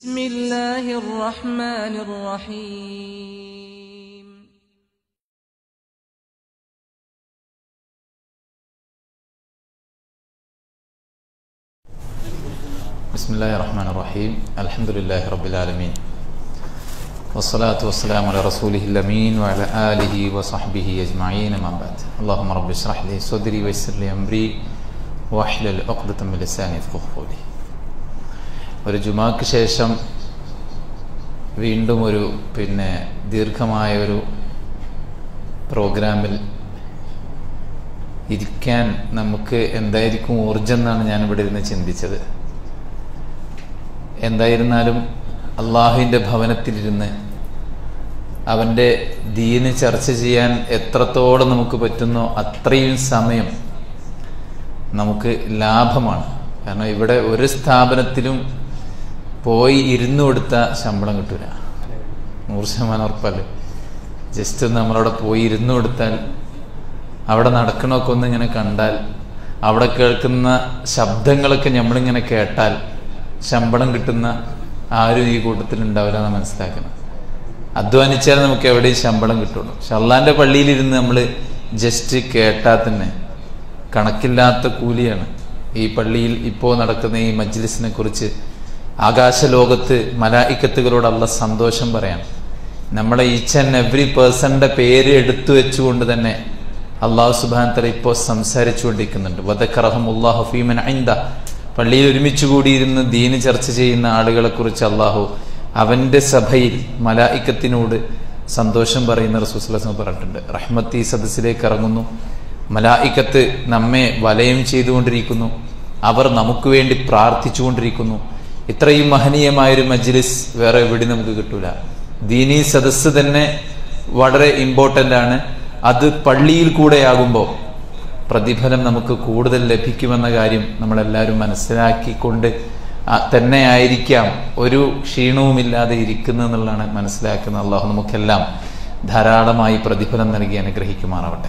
بسم الله الرحمن الرحيم بسم الله الرحمن الرحيم الحمد لله رب العالمين والصلاة والسلام على رسوله الأمين وعلى آله وصحبه أجمعين ما بعد اللهم رب اشرح لي صدري ويسر لي أمري واحلل عقدة من لساني يفقهوا قولي ഒരു ജുമാക്ക് ശേഷം വീണ്ടും ഒരു പിന്നെ ദീർഘമായ ഒരു പ്രോഗ്രാമിൽ ഇരിക്കാൻ നമുക്ക് എന്തായിരിക്കും ഊർജം എന്നാണ് ഞാൻ ഇവിടെ ഇരുന്ന് ചിന്തിച്ചത് എന്തായിരുന്നാലും അള്ളാഹുവിൻ്റെ ഭവനത്തിലിരുന്ന് അവൻ്റെ ദീന് ചർച്ച ചെയ്യാൻ എത്രത്തോളം നമുക്ക് പറ്റുന്നോ അത്രയും സമയം നമുക്ക് ലാഭമാണ് കാരണം ഇവിടെ ഒരു സ്ഥാപനത്തിലും പോയി ഇരുന്ന് കൊടുത്ത ശമ്പളം കിട്ടൂല നൂറ് ശതമാനം ഉറപ്പല്ലേ ജസ്റ്റ് ഒന്ന് നമ്മളവിടെ പോയി ഇരുന്ന് കൊടുത്താൽ അവിടെ നടക്കണമൊക്കെ ഒന്ന് ഇങ്ങനെ കണ്ടാൽ അവിടെ കേൾക്കുന്ന ശബ്ദങ്ങളൊക്കെ നമ്മളിങ്ങനെ കേട്ടാൽ ശമ്പളം കിട്ടുന്ന ആരും ഈ കൂട്ടത്തിൽ ഉണ്ടാവില്ല എന്ന് മനസ്സിലാക്കണം അധ്വാനിച്ചാൽ നമുക്ക് എവിടെയും ശമ്പളം കിട്ടുള്ളൂ ഷർലാന്റെ പള്ളിയിലിരുന്ന് നമ്മൾ ജസ്റ്റ് കേട്ടാൽ തന്നെ കണക്കില്ലാത്ത കൂലിയാണ് ഈ പള്ളിയിൽ ഇപ്പോൾ നടക്കുന്ന ഈ മജ്ലിസിനെ കുറിച്ച് ആകാശലോകത്ത് മലായിക്കത്തുകളോട് അല്ല സന്തോഷം പറയാം നമ്മളെ ഈച്ച് ആൻഡ് എവറി പേഴ്സന്റെ പേര് എടുത്തു വെച്ചുകൊണ്ട് തന്നെ അള്ളാഹു സുബാൻ തല ഇപ്പോൾ സംസാരിച്ചുകൊണ്ടിരിക്കുന്നുണ്ട് വദക്കറഹമുല്ലാഹു ഫീമൻ ഐന്ദ പള്ളിയിൽ ഒരുമിച്ച് കൂടിയിരുന്ന് ദീന് ചർച്ച ചെയ്യുന്ന ആളുകളെ കുറിച്ച് അള്ളാഹു അവന്റെ സഭയിൽ മലായിക്കത്തിനോട് സന്തോഷം പറയുന്ന റസൂസ്ലാസം പറഞ്ഞിട്ടുണ്ട് റഹ്മത്തി സദസ്സിലേക്ക് ഇറങ്ങുന്നു മലായിക്കത്ത് നമ്മെ വലയം ചെയ്തുകൊണ്ടിരിക്കുന്നു അവർ നമുക്ക് വേണ്ടി പ്രാർത്ഥിച്ചുകൊണ്ടിരിക്കുന്നു ഇത്രയും മഹനീയമായൊരു മജ്ലിസ് വേറെ എവിടെ നമുക്ക് കിട്ടൂല ദീനീ സദസ്സ് തന്നെ വളരെ ഇമ്പോർട്ടൻ്റ് ആണ് അത് പള്ളിയിൽ കൂടെയാകുമ്പോൾ പ്രതിഫലം നമുക്ക് കൂടുതൽ ലഭിക്കുമെന്ന കാര്യം നമ്മളെല്ലാവരും മനസ്സിലാക്കിക്കൊണ്ട് തന്നെ ആയിരിക്കാം ഒരു ക്ഷീണവുമില്ലാതെ ഇരിക്കുന്നതെന്നുള്ളതാണ് മനസ്സിലാക്കുന്നത് അള്ളാഹു നമുക്കെല്ലാം ധാരാളമായി പ്രതിഫലം നൽകി അനുഗ്രഹിക്കുമാറാവട്ടെ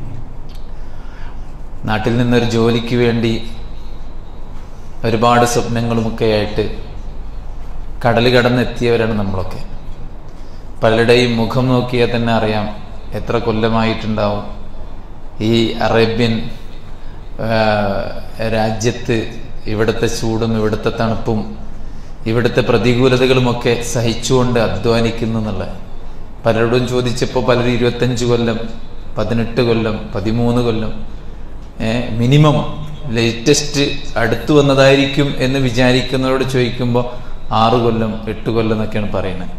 നാട്ടിൽ നിന്നൊരു ജോലിക്ക് വേണ്ടി ഒരുപാട് സ്വപ്നങ്ങളുമൊക്കെ ആയിട്ട് കടൽ കടന്നെത്തിയവരാണ് നമ്മളൊക്കെ പലരുടെയും മുഖം നോക്കിയാൽ തന്നെ അറിയാം എത്ര കൊല്ലമായിട്ടുണ്ടാവും ഈ അറേബ്യൻ രാജ്യത്ത് ഇവിടുത്തെ ചൂടും ഇവിടുത്തെ തണുപ്പും ഇവിടുത്തെ പ്രതികൂലതകളുമൊക്കെ സഹിച്ചുകൊണ്ട് അധ്വാനിക്കുന്നു എന്നുള്ള പലരോടും ചോദിച്ചപ്പോൾ പലരും ഇരുപത്തഞ്ച് കൊല്ലം പതിനെട്ട് കൊല്ലം പതിമൂന്ന് കൊല്ലം മിനിമം ലേറ്റസ്റ്റ് അടുത്തു വന്നതായിരിക്കും എന്ന് വിചാരിക്കുന്നവരോട് ചോദിക്കുമ്പോൾ ആറ് കൊല്ലം എട്ട് കൊല്ലം എന്നൊക്കെയാണ് പറയുന്നത്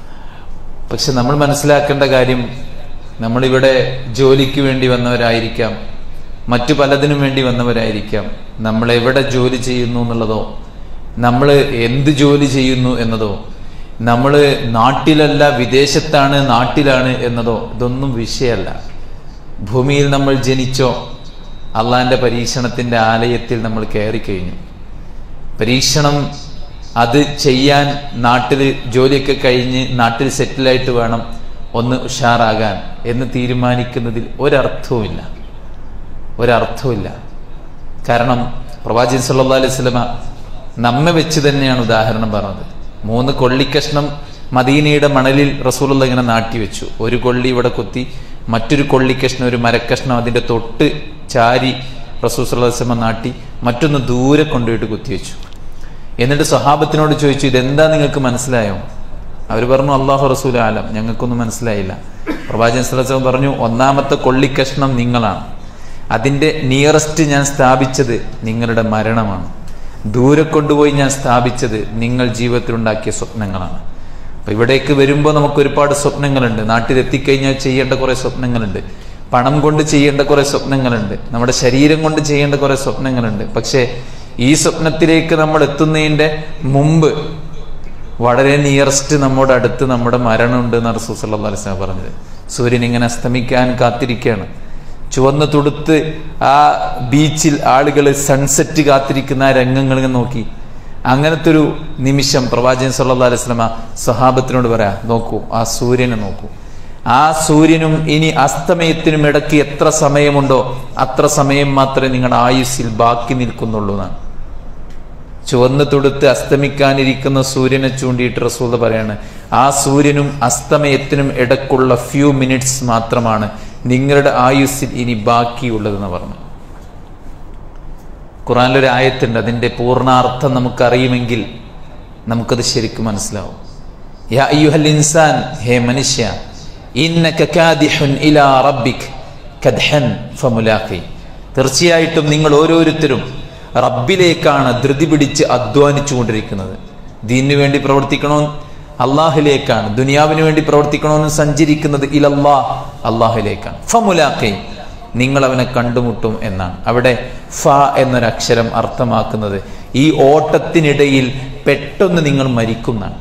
പക്ഷെ നമ്മൾ മനസ്സിലാക്കേണ്ട കാര്യം നമ്മളിവിടെ ജോലിക്ക് വേണ്ടി വന്നവരായിരിക്കാം മറ്റു പലതിനും വേണ്ടി വന്നവരായിരിക്കാം നമ്മൾ എവിടെ ജോലി ചെയ്യുന്നു എന്നുള്ളതോ നമ്മൾ എന്ത് ജോലി ചെയ്യുന്നു എന്നതോ നമ്മൾ നാട്ടിലല്ല വിദേശത്താണ് നാട്ടിലാണ് എന്നതോ ഇതൊന്നും വിഷയമല്ല ഭൂമിയിൽ നമ്മൾ ജനിച്ചോ അള്ളാന്റെ പരീക്ഷണത്തിന്റെ ആലയത്തിൽ നമ്മൾ കയറിക്കഴിഞ്ഞു പരീക്ഷണം അത് ചെയ്യാൻ നാട്ടിൽ ജോലിയൊക്കെ കഴിഞ്ഞ് നാട്ടിൽ സെറ്റിലായിട്ട് വേണം ഒന്ന് ഉഷാറാകാൻ എന്ന് തീരുമാനിക്കുന്നതിൽ ഒരർത്ഥവുമില്ല ഒരർത്ഥവുമില്ല കാരണം പ്രവാചകൻ സല്ലാ അലൈഹി സ്വലമ നമ്മെ വെച്ച് തന്നെയാണ് ഉദാഹരണം പറഞ്ഞത് മൂന്ന് കൊള്ളിക്കഷ്ണം മദീനയുടെ മണലിൽ റസൂലുള്ള ഇങ്ങനെ നാട്ടി വെച്ചു ഒരു കൊള്ളി ഇവിടെ കുത്തി മറ്റൊരു കൊള്ളിക്കഷ്ണം ഒരു മരക്കഷ്ണം അതിന്റെ തൊട്ട് ചാരി റസൂൽ സല്ലാസ്ലമ നാട്ടി മറ്റൊന്ന് ദൂരെ കൊണ്ടുപോയിട്ട് കുത്തിവെച്ചു എന്നിട്ട് സ്വഹാബത്തിനോട് ചോദിച്ചു ഇതെന്താ നിങ്ങൾക്ക് മനസ്സിലായോ അവർ പറഞ്ഞു അള്ളാഹു റസൂൽ ആലം ഞങ്ങൾക്കൊന്നും മനസ്സിലായില്ല പ്രവാചകൻ സല്ലാസ്ലം പറഞ്ഞു ഒന്നാമത്തെ കൊള്ളിക്കഷ്ണം നിങ്ങളാണ് അതിന്റെ നിയറസ്റ്റ് ഞാൻ സ്ഥാപിച്ചത് നിങ്ങളുടെ മരണമാണ് ദൂരെ കൊണ്ടുപോയി ഞാൻ സ്ഥാപിച്ചത് നിങ്ങൾ ജീവിതത്തിലുണ്ടാക്കിയ സ്വപ്നങ്ങളാണ് അപ്പൊ ഇവിടേക്ക് വരുമ്പോൾ നമുക്ക് ഒരുപാട് സ്വപ്നങ്ങളുണ്ട് നാട്ടിൽ എത്തിക്കഴിഞ്ഞാൽ ചെയ്യേണ്ട കുറെ സ്വപ്നങ്ങളുണ്ട് പണം കൊണ്ട് ചെയ്യേണ്ട കുറെ സ്വപ്നങ്ങളുണ്ട് നമ്മുടെ ശരീരം കൊണ്ട് ചെയ്യേണ്ട കുറെ സ്വപ്നങ്ങളുണ്ട് പക്ഷേ ഈ സ്വപ്നത്തിലേക്ക് നമ്മൾ എത്തുന്നതിന്റെ മുമ്പ് വളരെ നിയറസ്റ്റ് നമ്മുടെ അടുത്ത് നമ്മുടെ മരണമുണ്ട് എന്ന് റസൂൽ സല്ലല്ലാഹു അലൈഹി വസല്ലം പറഞ്ഞത് സൂര്യൻ ഇങ്ങനെ അസ്തമിക്കാൻ കാത്തിരിക്കുകയാണ് ചുവന്ന് തുടുത്ത് ആ ബീച്ചിൽ ആളുകൾ സൺസെറ്റ് കാത്തിരിക്കുന്ന ആ രംഗങ്ങൾ നോക്കി അങ്ങനത്തെ ഒരു നിമിഷം പ്രവാചകൻ സല്ലല്ലാഹു അലൈഹി വസല്ലമ സഹാബത്തിനോട് പറയാ നോക്കൂ ആ സൂര്യനെ നോക്കൂ ആ സൂര്യനും ഇനി അസ്തമയത്തിനും ഇടയ്ക്ക് എത്ര സമയമുണ്ടോ അത്ര സമയം മാത്രമേ നിങ്ങളുടെ ആയുസ്സിൽ ബാക്കി നിൽക്കുന്നുള്ളൂ എന്നാണ് ചുവന്ന് തൊടുത്ത് അസ്തമിക്കാനിരിക്കുന്ന സൂര്യനെ ചൂണ്ടിയിട്ട് റസൂൽ പറയാണ് ആ സൂര്യനും അസ്തമയത്തിനും ഇടക്കുള്ള ഫ്യൂ മിനിറ്റ്സ് മാത്രമാണ് നിങ്ങളുടെ ആയുസ്സിൽ ഇനി ബാക്കിയുള്ളതെന്ന് പറഞ്ഞു ഖുറാനിലൊരു ആയത്തുണ്ട് അതിന്റെ പൂർണ്ണാർത്ഥം നമുക്കറിയുമെങ്കിൽ നമുക്കത് ശരിക്കും മനസ്സിലാവും യാ അയ്യുഹൽ ഇൻസാൻ ഹേ മനുഷ്യ ഇന്നക കാദിഹുൻ ഇലാ റബ്ബിക് കദ്ഹൻ ഫമുലാഖി തീർച്ചയായിട്ടും നിങ്ങൾ ഓരോരുത്തരും റബ്ബിലേക്കാണ് ധൃതി പിടിച്ച് അധ്വാനിച്ചുകൊണ്ടിരിക്കുന്നത് ദീനു വേണ്ടി പ്രവർത്തിക്കണോ അള്ളാഹിലേക്കാണ് ദുനിയാവിന് വേണ്ടി പ്രവർത്തിക്കണമെന്ന് സഞ്ചരിക്കുന്നത് ഇലല്ലാ അള്ളാഹിലേക്കാണ് ഫമുലാഖി നിങ്ങൾ അവനെ കണ്ടുമുട്ടും എന്നാണ് അവിടെ ഫ എന്നൊരക്ഷരം അർത്ഥമാക്കുന്നത് ഈ ഓട്ടത്തിനിടയിൽ പെട്ടെന്ന് നിങ്ങൾ മരിക്കുന്നതാണ്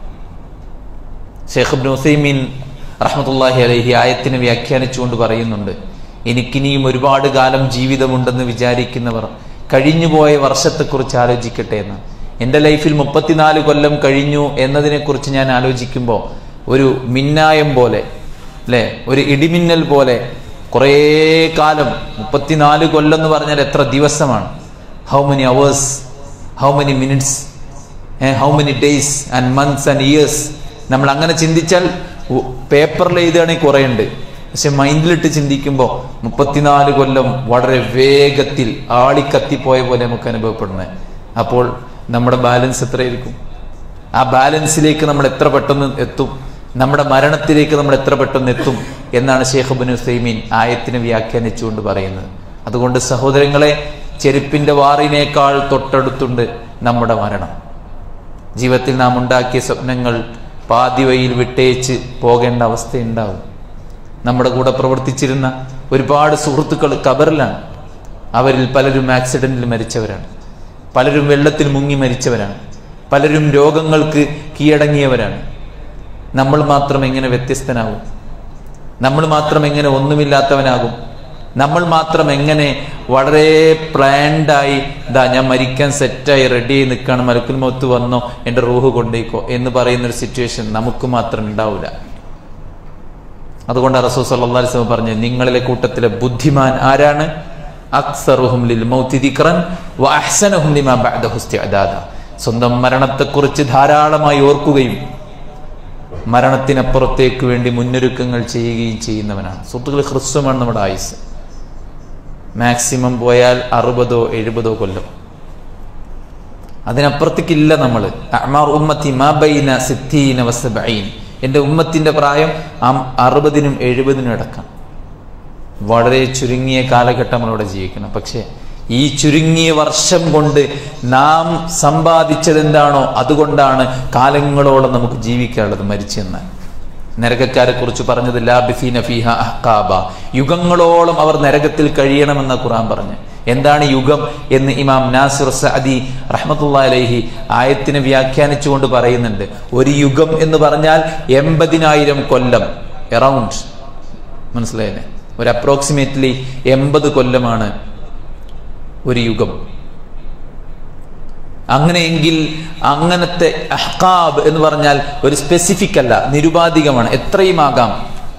ഷെയ്ഖ് ഇബ്നു ഉസൈമീൻ റഹ്മത്തുള്ളാഹി അലൈഹി ആയത്തിനെ വ്യാഖ്യാനിച്ചുകൊണ്ട് പറയുന്നുണ്ട് എനിക്കിനിയും ഒരുപാട് കാലം ജീവിതമുണ്ടെന്ന് വിചാരിക്കുന്നവർ കഴിഞ്ഞുപോയ വർഷത്തെക്കുറിച്ച് ആലോചിക്കട്ടെ എന്ന് എൻ്റെ ലൈഫിൽ മുപ്പത്തിനാല് കൊല്ലം കഴിഞ്ഞു എന്നതിനെക്കുറിച്ച് ഞാൻ ആലോചിക്കുമ്പോൾ ഒരു മിന്നായം പോലെ അല്ലേ ഒരു ഇടിമിന്നൽ പോലെ കുറേ കാലം മുപ്പത്തിനാല് കൊല്ലം എന്ന് പറഞ്ഞാൽ എത്ര ദിവസമാണ് how many hours how many minutes how many days and months and years നമ്മൾ അങ്ങനെ ചിന്തിച്ചാൽ പേപ്പറിൽ എഴുതുകയാണെങ്കിൽ കുറേ ഉണ്ട് പക്ഷെ മൈൻഡിലിട്ട് ചിന്തിക്കുമ്പോൾ മുപ്പത്തിനാല് കൊല്ലം വളരെ വേഗത്തിൽ ആളിക്കത്തിപ്പോയ പോലെ നമുക്ക് അനുഭവപ്പെടുന്നത് അപ്പോൾ നമ്മുടെ ബാലൻസ് എത്രയായിരിക്കും ആ ബാലൻസിലേക്ക് നമ്മൾ എത്ര പെട്ടെന്ന് എത്തും നമ്മുടെ മരണത്തിലേക്ക് നമ്മൾ എത്ര പെട്ടെന്ന് എത്തും എന്നാണ് ഷേഖ് ബിൻ ഹുസൈമീൻ ആയത്തിനെ വ്യാഖ്യാനിച്ചുകൊണ്ട് പറയുന്നത് അതുകൊണ്ട് സഹോദരങ്ങളെ ചെരുപ്പിന്റെ വാറിനേക്കാൾ തൊട്ടടുത്തുണ്ട് നമ്മുടെ മരണം ജീവിതത്തിൽ നാം ഉണ്ടാക്കിയ സ്വപ്നങ്ങൾ പാതി വഴിയിൽ വിട്ടേച്ച് പോകേണ്ട അവസ്ഥയുണ്ടാവും നമ്മുടെ കൂടെ പ്രവർത്തിച്ചിരുന്ന ഒരുപാട് സുഹൃത്തുക്കൾ കബറിലാണ് അവരിൽ പലരും ആക്സിഡന്റിൽ മരിച്ചവരാണ് പലരും വെള്ളത്തിൽ മുങ്ങി മരിച്ചവരാണ് പലരും രോഗങ്ങൾക്ക് കീഴടങ്ങിയവരാണ് നമ്മൾ മാത്രം എങ്ങനെ വ്യത്യസ്തനാകും നമ്മൾ മാത്രം എങ്ങനെ ഒന്നുമില്ലാത്തവനാകും നമ്മൾ മാത്രം എങ്ങനെ വളരെ പ്ലാൻഡായി ഇതാ ഞാൻ മരിക്കാൻ സെറ്റായി റെഡിയായി നിൽക്കുകയാണ് മലക്കുൽ മൊത്ത് വന്നോ എൻ്റെ റൂഹ് കൊണ്ടേക്കോ എന്ന് പറയുന്ന ഒരു സിറ്റുവേഷൻ നമുക്ക് മാത്രം ഉണ്ടാവില്ല അതുകൊണ്ട് റസൂ സല്ലല്ലാഹു അലൈഹി വസല്ലം പറഞ്ഞു നിങ്ങളിലെ കൂട്ടത്തിലെ ബുദ്ധിമാൻ ആരാണ് അക്സറുഹും ലിൽ മൗതി ദിക്റൻ വ അഹ്സനുഹും ലിമാ ബഅദഹു ഇസ്തിഅദാദ സ്വന്തം മരണത്തെക്കുറിച്ച് ധാരാളമായി ഓർക്കുകയും മരണത്തിനപ്പുറത്തേക്ക് വേണ്ടി മുന്നൊരുക്കങ്ങൾ ചെയ്യുകയും ചെയ്യുന്നവനാണ് സുഹൃത്തുക്കൾ ഹ്രസ്വമാണ് നമ്മുടെ ആയുസ് മാക്സിമം പോയാൽ അറുപതോ എഴുപതോ കൊല്ലം അതിനപ്പുറത്തേക്കില്ല നമ്മൾ അമാർ ഉമ്മത്തി മാബൈന സിദ്ധീന വസബൈൻ എൻ്റെ ഉമ്മത്തിന്റെ പ്രായം അറുപതിനും എഴുപതിനും അടക്കം വളരെ ചുരുങ്ങിയ കാലഘട്ടം നമ്മളിവിടെ ജീവിക്കണം പക്ഷേ ഈ ചുരുങ്ങിയ വർഷം കൊണ്ട് നാം സമ്പാദിച്ചത് എന്താണോ അതുകൊണ്ടാണ് കാലങ്ങളോളം നമുക്ക് ജീവിക്കാനുള്ളത് മരിച്ചെന്ന് നരകക്കാരെ കുറിച്ച് പറഞ്ഞത് ലാബിഫീന ഫീഹ അഹ്കാബ യുഗങ്ങളോളം അവർ നരകത്തിൽ കഴിയണമെന്ന ഖുറാൻ പറഞ്ഞു എന്താണ് യുഗം എന്ന് ഇമാം നാസിർ സഅദി റഹ്മത്തുള്ള അലൈഹി ആയത്തിനെ വ്യാഖ്യാനിച്ചുകൊണ്ട് പറയുന്നുണ്ട് ഒരു യുഗം എന്ന് പറഞ്ഞാൽ എൺപതിനായിരം കൊല്ലം എറൗണ്ട് മനസ്സിലായില്ലേ ഒരു അപ്രോക്സിമേറ്റ്ലി എൺപത് കൊല്ലമാണ് ഒരു യുഗം അങ്ങനെയെങ്കിൽ അങ്ങനത്തെ അഹ്കാബ് എന്ന് പറഞ്ഞാൽ ഒരു സ്പെസിഫിക് അല്ല നിരുപാധികമാണ് എത്രയും ആകാം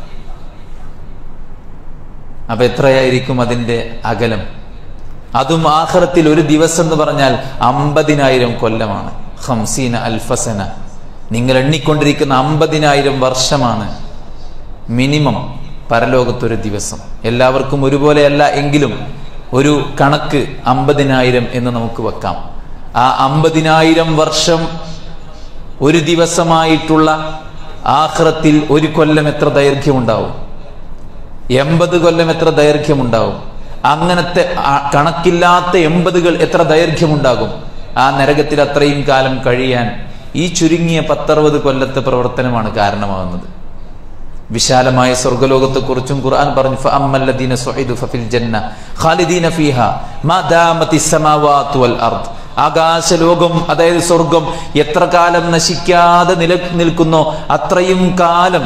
അപ്പൊ എത്രയായിരിക്കും അതിന്റെ അകലം അതും ആഹ്റത്തിൽ ഒരു ദിവസം എന്ന് പറഞ്ഞാൽ അമ്പതിനായിരം കൊല്ലമാണ് ഹംസീന അൽഫസന നിങ്ങൾ എണ്ണിക്കൊണ്ടിരിക്കുന്ന അമ്പതിനായിരം വർഷമാണ് മിനിമം പരലോകത്തൊരു ദിവസം എല്ലാവർക്കും ഒരുപോലെയല്ല എങ്കിലും ഒരു കണക്ക് അമ്പതിനായിരം എന്ന് നമുക്ക് വെക്കാം ആ അമ്പതിനായിരം വർഷം ഒരു ദിവസമായിട്ടുള്ള ആഹ്റത്തിൽ ഒരു കൊല്ലം എത്ര ദൈർഘ്യമുണ്ടാവും എൺപത് കൊല്ലം എത്ര ദൈർഘ്യമുണ്ടാവും അങ്ങനത്തെ കണക്കില്ലാത്ത എൺപതുകൾ എത്ര ദൈർഘ്യമുണ്ടാകും ആ നരകത്തിൽ അത്രയും കാലം കഴിയാൻ ഈ ചുരുങ്ങിയ പത്തറുപത് കൊല്ലത്തെ പ്രവർത്തനമാണ് കാരണമാകുന്നത് വിശാലമായ സ്വർഗലോകത്തെക്കുറിച്ചും ഖുർആൻ പറഞ്ഞു ഫഅമ്മല്ലദീന സുഇദു ഫഫിൽ ജന്ന ഖാലിദീന ഫീഹ മാ ദാമത്തി സമാവാതു വൽ അർദ് ആകാശലോകം അതായത് സ്വർഗം എത്ര കാലം നശിക്കാതെ നില നിൽക്കുന്നോ അത്രയും കാലം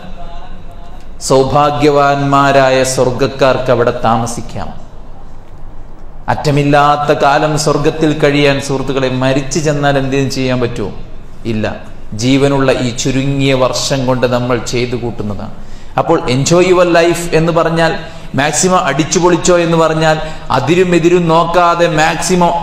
സൗഭാഗ്യവാന്മാരായ സ്വർഗക്കാർക്ക് അവിടെ താമസിക്കാം അറ്റമില്ലാത്ത കാലം സ്വർഗത്തിൽ കഴിയാൻ സുഹൃത്തുക്കളെ മരിച്ചു ചെന്നാൽ എന്തെങ്കിലും ചെയ്യാൻ പറ്റുമോ ഇല്ല ജീവനുള്ള ഈ ചുരുങ്ങിയ വർഷം കൊണ്ട് നമ്മൾ ചെയ്തു കൂട്ടുന്നതാണ് അപ്പോൾ എൻജോയ് യുവർ ലൈഫ് എന്ന് പറഞ്ഞാൽ മാക്സിമം അടിച്ചു പൊളിച്ചോ എന്ന് പറഞ്ഞാൽ അതിരും എതിരും നോക്കാതെ മാക്സിമം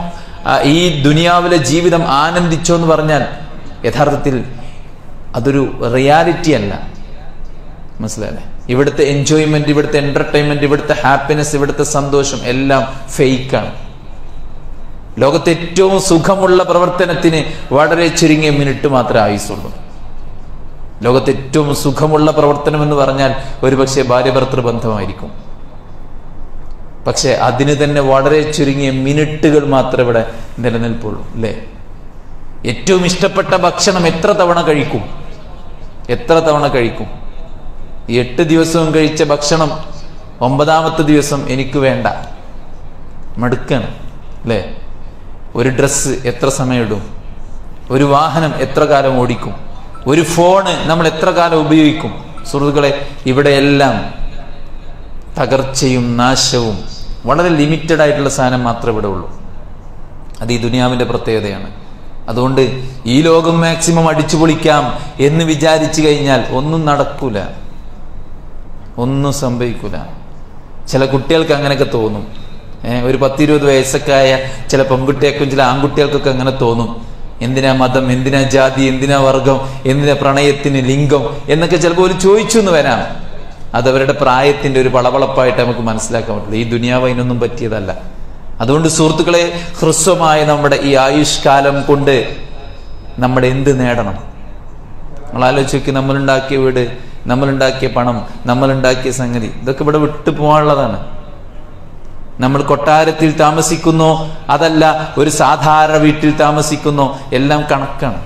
ആ, ഈ ദുനിയാവിലെ ജീവിതം ആനന്ദിച്ചോ എന്ന് പറഞ്ഞാൽ യഥാർത്ഥത്തിൽ അതൊരു റിയാലിറ്റി അല്ല മനസ്സിലായല്ലേ ഇവിടുത്തെ എൻജോയ്മെന്റ് ഇവിടുത്തെ എന്റർടൈൻമെന്റ് ഇവിടുത്തെ ഹാപ്പിനെസ് ഇവിടുത്തെ സന്തോഷം എല്ലാം ഫേക്കാണ് ലോകത്തെ ഏറ്റവും സുഖമുള്ള പ്രവർത്തനത്തിന് വളരെ ചുരുങ്ങിയ മിനിറ്റ് മാത്രമേ ആയുസുള്ളൂ ലോകത്തെ ഏറ്റവും സുഖമുള്ള പ്രവർത്തനം എന്ന് പറഞ്ഞാൽ ഒരുപക്ഷെ ഭാര്യ ഭർത്തൃ ബന്ധമായിരിക്കും പക്ഷെ അതിന് തന്നെ വളരെ ചുരുങ്ങിയ മിനിറ്റുകൾ മാത്രമേ ഇവിടെ നിലനിൽപ്പുള്ളൂ അല്ലേ ഏറ്റവും ഇഷ്ടപ്പെട്ട ഭക്ഷണം എത്ര തവണ കഴിക്കും എത്ര തവണ കഴിക്കും ഈ എട്ട് ദിവസവും കഴിച്ച ഭക്ഷണം ഒമ്പതാമത്തെ ദിവസം എനിക്ക് വേണ്ട മടുക്കാണ് അല്ലേ ഒരു ഡ്രസ്സ് എത്ര സമയം ഇടും ഒരു വാഹനം എത്ര കാലം ഓടിക്കും ഒരു ഫോണ് നമ്മൾ എത്ര കാലം ഉപയോഗിക്കും സുഹൃത്തുക്കളെ ഇവിടെയെല്ലാം തകർച്ചയും നാശവും വളരെ ലിമിറ്റഡ് ആയിട്ടുള്ള സാധനം മാത്രമേ ഇവിടെ ഉള്ളൂ അത് ഈ ദുനിയാവിന്റെ പ്രത്യേകതയാണ് അതുകൊണ്ട് ഈ ലോകം മാക്സിമം അടിച്ചു പൊളിക്കാം എന്ന് വിചാരിച്ചു കഴിഞ്ഞാൽ ഒന്നും നടക്കൂല ഒന്നും സംഭവിക്കൂല ചില കുട്ടികൾക്ക് അങ്ങനെയൊക്കെ തോന്നും ഏഹ് ഒരു പത്തിരുപത് വയസ്സൊക്കെ ആയ ചില പെൺകുട്ടികൾക്കും ചില ആൺകുട്ടികൾക്കൊക്കെ അങ്ങനെ തോന്നും എന്തിനാ മതം എന്തിനാ ജാതി എന്തിനാ വർഗം എന്തിനാ പ്രണയത്തിന് ലിംഗം എന്നൊക്കെ ചിലപ്പോൾ ഒരു ചോദിച്ചു എന്ന് വരാം അത് അവരുടെ പ്രായത്തിന്റെ ഒരു പളവളപ്പായിട്ട് നമുക്ക് മനസ്സിലാക്കാൻ പറ്റുള്ളൂ ഈ ദുനിയാവ് അതിനൊന്നും പറ്റിയതല്ല അതുകൊണ്ട് സുഹൃത്തുക്കളെ ഹ്രസ്വമായ നമ്മുടെ ഈ ആയുഷ്കാലം കൊണ്ട് നമ്മൾ എന്ത് നേടണം നമ്മൾ ആലോചിച്ച് നമ്മളുണ്ടാക്കിയ വീട് നമ്മളുണ്ടാക്കിയ പണം നമ്മളുണ്ടാക്കിയ സംഗതി ഇതൊക്കെ ഇവിടെ വിട്ടു പോകാനുള്ളതാണ് നമ്മൾ കൊട്ടാരത്തിൽ താമസിക്കുന്നോ അതല്ല ഒരു സാധാരണ വീട്ടിൽ താമസിക്കുന്നോ എല്ലാം കണക്കാണ്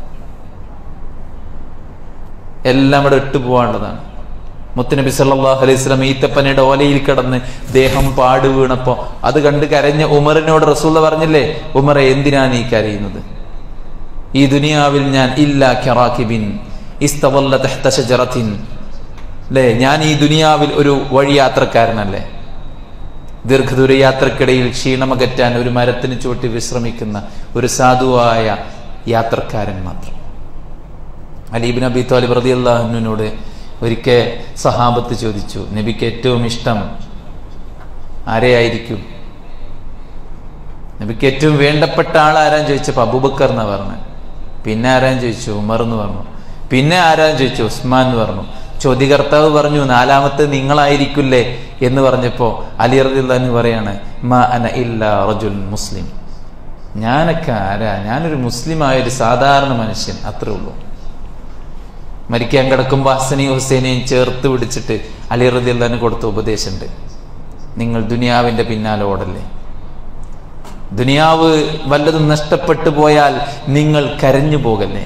എല്ലാം ഇവിടെ ഇട്ടു പോകാനുള്ളതാണ് മുത്തനബി സല്ലല്ലാഹു അലൈഹി സ്വലം ഈത്തപ്പനയുടെ ഓലയിൽ കിടന്ന് ദേഹം പാട് വീണപ്പോ അത് കണ്ട് കരഞ്ഞ ഉമറിനോട് റസൂള്ള പറഞ്ഞില്ലേ ഉമറെ എന്തിനാ നീ കരയുന്നത് ഈ ദുനിയാവിൽ ഞാൻ ഇല്ല കറാക്കിബിൻ ഇസ്തവല്ല തഹ്ത ഷജറത്തിൻ അല്ലേ ഞാൻ ഈ ദുനിയാവിൽ ഒരു വഴിയാത്രക്കാരനല്ലേ ദീർഘദൂര യാത്രക്കിടയിൽ ക്ഷീണമകറ്റാൻ ഒരു മരത്തിന് ചുവട്ടി വിശ്രമിക്കുന്ന ഒരു സാധുവായ യാത്രക്കാരൻ മാത്രം അലീബിൻ അബി താലിബ് റതി അള്ളാഹുവിനോട് ഒരിക്കൽ സഹാബത്ത് ചോദിച്ചു നബിക്ക് ഏറ്റവും ഇഷ്ടം ആരെയായിരിക്കും നബിക്ക് ഏറ്റവും വേണ്ടപ്പെട്ട ആൾ ആരാന്ന് ചോദിച്ചപ്പോ അബൂബക്കർ എന്നാ പറഞ്ഞു പിന്നെ ആരാന്ന് ചോദിച്ചു ഉമർ എന്ന് പറഞ്ഞു പിന്നെ ആരാന്ന് ചോദിച്ചു ഉസ്മാൻ എന്ന് പറഞ്ഞു ചോദ്യകർത്താവ് പറഞ്ഞു നാലാമത്തെ നിങ്ങളായിരിക്കില്ലേ എന്ന് പറഞ്ഞപ്പോ അലി റദിള്ളാന്ന് പറയാണ് മാ അന ഇല്ല റജുൽ മുസ്ലിം ഞാനൊക്കെ ആരാ ഞാനൊരു മുസ്ലിമായ ഒരു സാധാരണ മനുഷ്യൻ അത്രേ ഉള്ളൂ മരിക്കാൻ കിടക്കുമ്പോൾ ഹസനെയും ഹുസൈനെയും ചേർത്ത് പിടിച്ചിട്ട് അലി റദിള്ളാന് കൊടുത്ത ഉപദേശമുണ്ട് നിങ്ങൾ ദുനിയാവിന്റെ പിന്നാലെ ഓടല്ലേ ദുനിയാവ് വല്ലതും നഷ്ടപ്പെട്ടു പോയാൽ നിങ്ങൾ കരഞ്ഞു പോകല്ലേ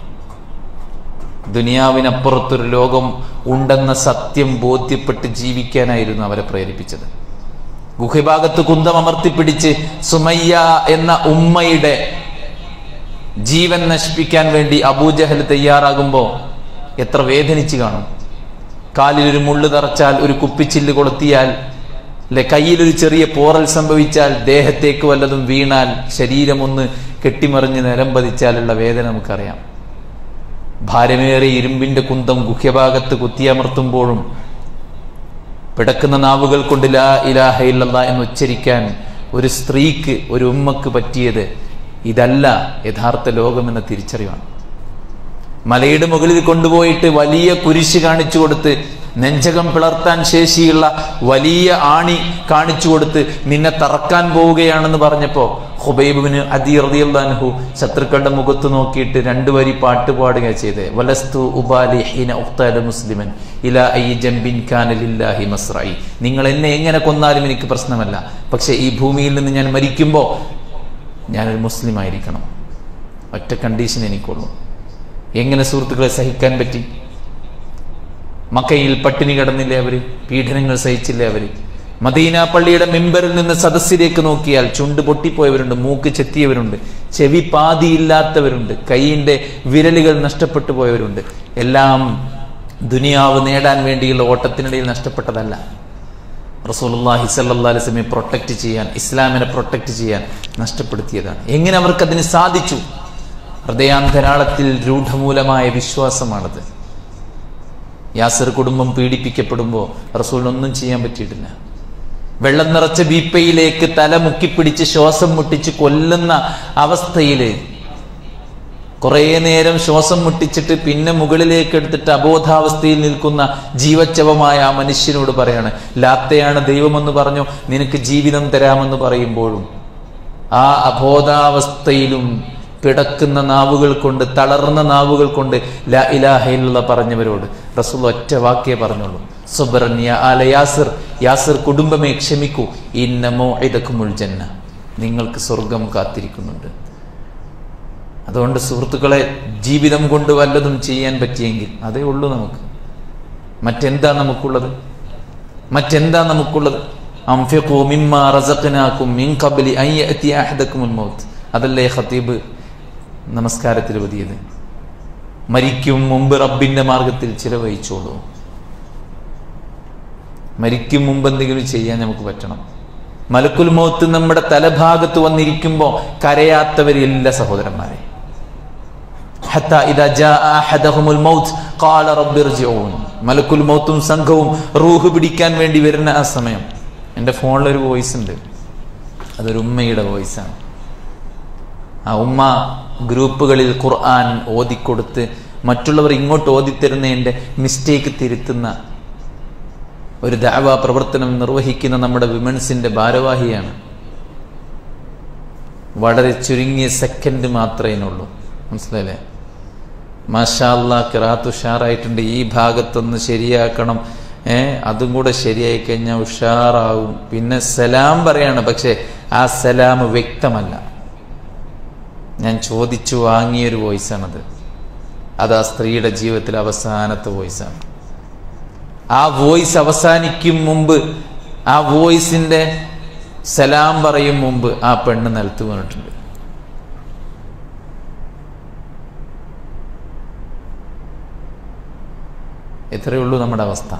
ദുനിയാവിനപ്പുറത്തൊരു ലോകം ഉണ്ടെന്ന സത്യം ബോധ്യപ്പെട്ട് ജീവിക്കാനായിരുന്നു അവരെ പ്രേരിപ്പിച്ചത് ഗുഹഭാഗത്ത് കുന്തം അമർത്തിപ്പിടിച്ച് സുമയ്യ എന്ന ഉമ്മയുടെ ജീവൻ നശിപ്പിക്കാൻ വേണ്ടി അബൂജഹൽ തയ്യാറാകുമ്പോ എത്ര വേദനിച്ച് കാണും കാലിൽ ഒരു മുള്ളു തറച്ചാൽ ഒരു കുപ്പിച്ചില്ല് കൊളുത്തിയാൽ അല്ലെ കയ്യിലൊരു ചെറിയ പോറൽ സംഭവിച്ചാൽ ദേഹത്തേക്ക് വല്ലതും വീണാൽ ശരീരമൊന്ന് കെട്ടിമറിഞ്ഞ് നിലം പതിച്ചാലുള്ള വേദന നമുക്കറിയാം ഭാരമേറിയ ഇരുമ്പിന്റെ കുന്തം ഗുഹ്യഭാഗത്ത് കുത്തിയമർത്തുമ്പോഴും പിടക്കുന്ന നാവുകൾ കൊണ്ട് ലാ ഇലാഹ ഇല്ലല്ലാ എന്ന് ഉച്ചരിക്കാൻ ഒരു സ്ത്രീക്ക് ഒരു ഉമ്മക്ക് പറ്റിയത് ഇതല്ല യഥാർത്ഥ ലോകമെന്ന തിരിച്ചറിവാണ് മലയുടെ മുകളിൽ കൊണ്ടുപോയിട്ട് വലിയ കുരിശ് കാണിച്ചു കൊടുത്ത് നെഞ്ചകം പിളർത്താൻ ശേഷിയുള്ള വലിയ ആണി കാണിച്ചു കൊടുത്ത് നിന്നെ തറക്കാൻ പോവുകയാണെന്ന് പറഞ്ഞപ്പോ ഹുബൈബിന് അദിയർദിയല്ലാൻഹു ശത്രുക്കളുടെ മുഖത്ത് നോക്കിയിട്ട് രണ്ടു വരി പാട്ട് പാടുക ചെയ്ത് വലസ്തു ഉബാലി ഹീന ഉഖ്താല മുസ്ലിമൻ ഇല ഐ ജംബിൻ കാനലില്ലാഹി മസ്രായി നിങ്ങൾ എന്നെ എങ്ങനെ കൊന്നാലും എനിക്ക് പ്രശ്നമല്ല പക്ഷെ ഈ ഭൂമിയിൽ നിന്ന് ഞാൻ മരിക്കുമ്പോ ഞാനൊരു മുസ്ലിം ആയിരിക്കണം ഒറ്റ കണ്ടീഷൻ എനിക്കുള്ളൂ എങ്ങനെ സുഹൃത്തുക്കളെ സഹിക്കാൻ പറ്റി മക്കയിൽ പട്ടിണി കിടന്നില്ലേ അവര് പീഡനങ്ങൾ സഹിച്ചില്ലേ അവര് മദീന പള്ളിയുടെ മെമ്പറിൽ നിന്ന് സദസ്സിലേക്ക് നോക്കിയാൽ ചുണ്ട് പൊട്ടിപ്പോയവരുണ്ട് മൂക്ക് ചെത്തിയവരുണ്ട് ചെവി പാതിയില്ലാത്തവരുണ്ട് കൈയിന്റെ വിരലുകൾ നഷ്ടപ്പെട്ടു പോയവരുണ്ട് എല്ലാം ദുനിയാവ് നേടാൻ വേണ്ടിയുള്ള ഓട്ടത്തിനിടയിൽ നഷ്ടപ്പെട്ടതല്ല റസൂലുള്ളാഹി സല്ലല്ലാഹു അലൈഹി വസല്ലമയെ പ്രൊട്ടക്ട് ചെയ്യാൻ ഇസ്ലാമിനെ പ്രൊട്ടക്ട് ചെയ്യാൻ നഷ്ടപ്പെടുത്തിയതാണ് എങ്ങനെ അവർക്ക് അതിന് സാധിച്ചു ഹൃദയാന്തരാളത്തിൽ രൂഢമൂലമായ വിശ്വാസമാണത് യാസർ കുടുംബം പീഡിപ്പിക്കപ്പെടുമ്പോൾ റസൂലിനൊന്നും ചെയ്യാൻ പറ്റിയിട്ടില്ല വെള്ളം നിറച്ച ബീപ്പയിലേക്ക് തല മുക്കിപ്പിടിച്ച് ശ്വാസം മുട്ടിച്ച് കൊല്ലുന്ന അവസ്ഥയില് കുറേ നേരം ശ്വാസം മുട്ടിച്ചിട്ട് പിന്നെ മുകളിലേക്ക് എടുത്തിട്ട് അബോധാവസ്ഥയിൽ നിൽക്കുന്ന ജീവച്ചവമായ ആ മനുഷ്യനോട് പറയാണ് ലാത്തയാണ് ദൈവമെന്ന് പറഞ്ഞു നിനക്ക് ജീവിതം തരാമെന്ന് പറയുമ്പോഴും ആ അബോധാവസ്ഥയിലും പിടക്കുന്ന നാവുകൾ കൊണ്ട് തളർന്ന നാവുകൾ കൊണ്ട് ലാ ഇലാഹയിലുള്ള പറഞ്ഞവരോട് റസൂൽ ഒറ്റ വാക്കേ പറഞ്ഞുള്ളൂ സുബ്രൻ യാ ആല യാസിർ യാസിർ കുടുംബമേ ക്ഷമിക്കൂ ഇന്നമോ ഇതക്കുമുൾ ജന്ന നിങ്ങൾക്ക് സ്വർഗം കാത്തിരിക്കുന്നുണ്ട് അതുകൊണ്ട് സുഹൃത്തുക്കളെ ജീവിതം കൊണ്ട് വല്ലതും ചെയ്യാൻ പറ്റിയെങ്കിൽ അതേ ഉള്ളൂ നമുക്ക് മറ്റെന്താ നമുക്കുള്ളത് മറ്റെന്താ നമുക്കുള്ളത് അംഫിഖു മിമ്മാ റസഖ്നാകും മിൻ ഖബ്ലി അൻ യഅതി അഹദകുമുൽ മൗത്ത് അതല്ലേ ഖതീബ് നമസ്കാരത്തിൽ ഓതിയത് മരിക്കും മുമ്പ് റബ്ബിന്റെ മാർഗത്തിൽ ചിലവഴിച്ചോളൂ മരിക്കും മുമ്പ് എന്തെങ്കിലും ചെയ്യാൻ നമുക്ക് പറ്റണം മലക്കുൽ മൗത്ത് നമ്മുടെ തലഭാഗത്ത് വന്നിരിക്കുമ്പോൾ കരയാത്തവരില്ല സഹോദരന്മാരെ حتى إذا جاء أحدهم الموت قال رب ارجعون മലക്കുൽ മൗത്തും സംഘവും റൂഹ് പിടിക്കാൻ വേണ്ടി വരുന്ന ആ സമയം എൻ്റെ ഫോണിലൊരു വോയിസ് ഉണ്ട് അതൊരു ഉമ്മയുടെ വോയിസാണ് ആ ഉമ്മ ഗ്രൂപ്പുകളിൽ ഖുർആൻ ഓതിക്കൊടുത്ത് മറ്റുള്ളവർ ഇങ്ങോട്ട് ഓതിത്തരുന്നതിൻ്റെ മിസ്റ്റേക്ക് തിരുത്തുന്ന ഒരു ദാവ പ്രവർത്തനം നിർവഹിക്കുന്ന നമ്മുടെ വിമൻസിന്റെ ഭാരവാഹിയാണ് വളരെ ചുരുങ്ങിയ സെക്കൻഡ് മാത്രമേ ഉള്ളൂ മനസ്സിലായില്ലേ മാഷാല്ല കിറാത്ത് ഉഷാറായിട്ടുണ്ട് ഈ ഭാഗത്തൊന്ന് ശരിയാക്കണം ഏ അതും കൂടെ ശരിയായി കഴിഞ്ഞാൽ ഉഷാറാവും പിന്നെ സലാം പറയാണ് പക്ഷെ ആ സലാം വ്യക്തമല്ല ഞാൻ ചോദിച്ചു വാങ്ങിയൊരു വോയിസാണത് അത് ആ സ്ത്രീയുടെ ജീവിതത്തിലെ അവസാനത്തെ വോയിസാണ് ആ വോയിസ് അവസാനിക്കും മുമ്പ് ആ വോയിസിന്റെ സലാം പറയും മുമ്പ് ആ പെണ്ണ് നിലത്ത് വീണിട്ടുണ്ട് എത്രയേ ഉള്ളൂ നമ്മുടെ അവസ്ഥ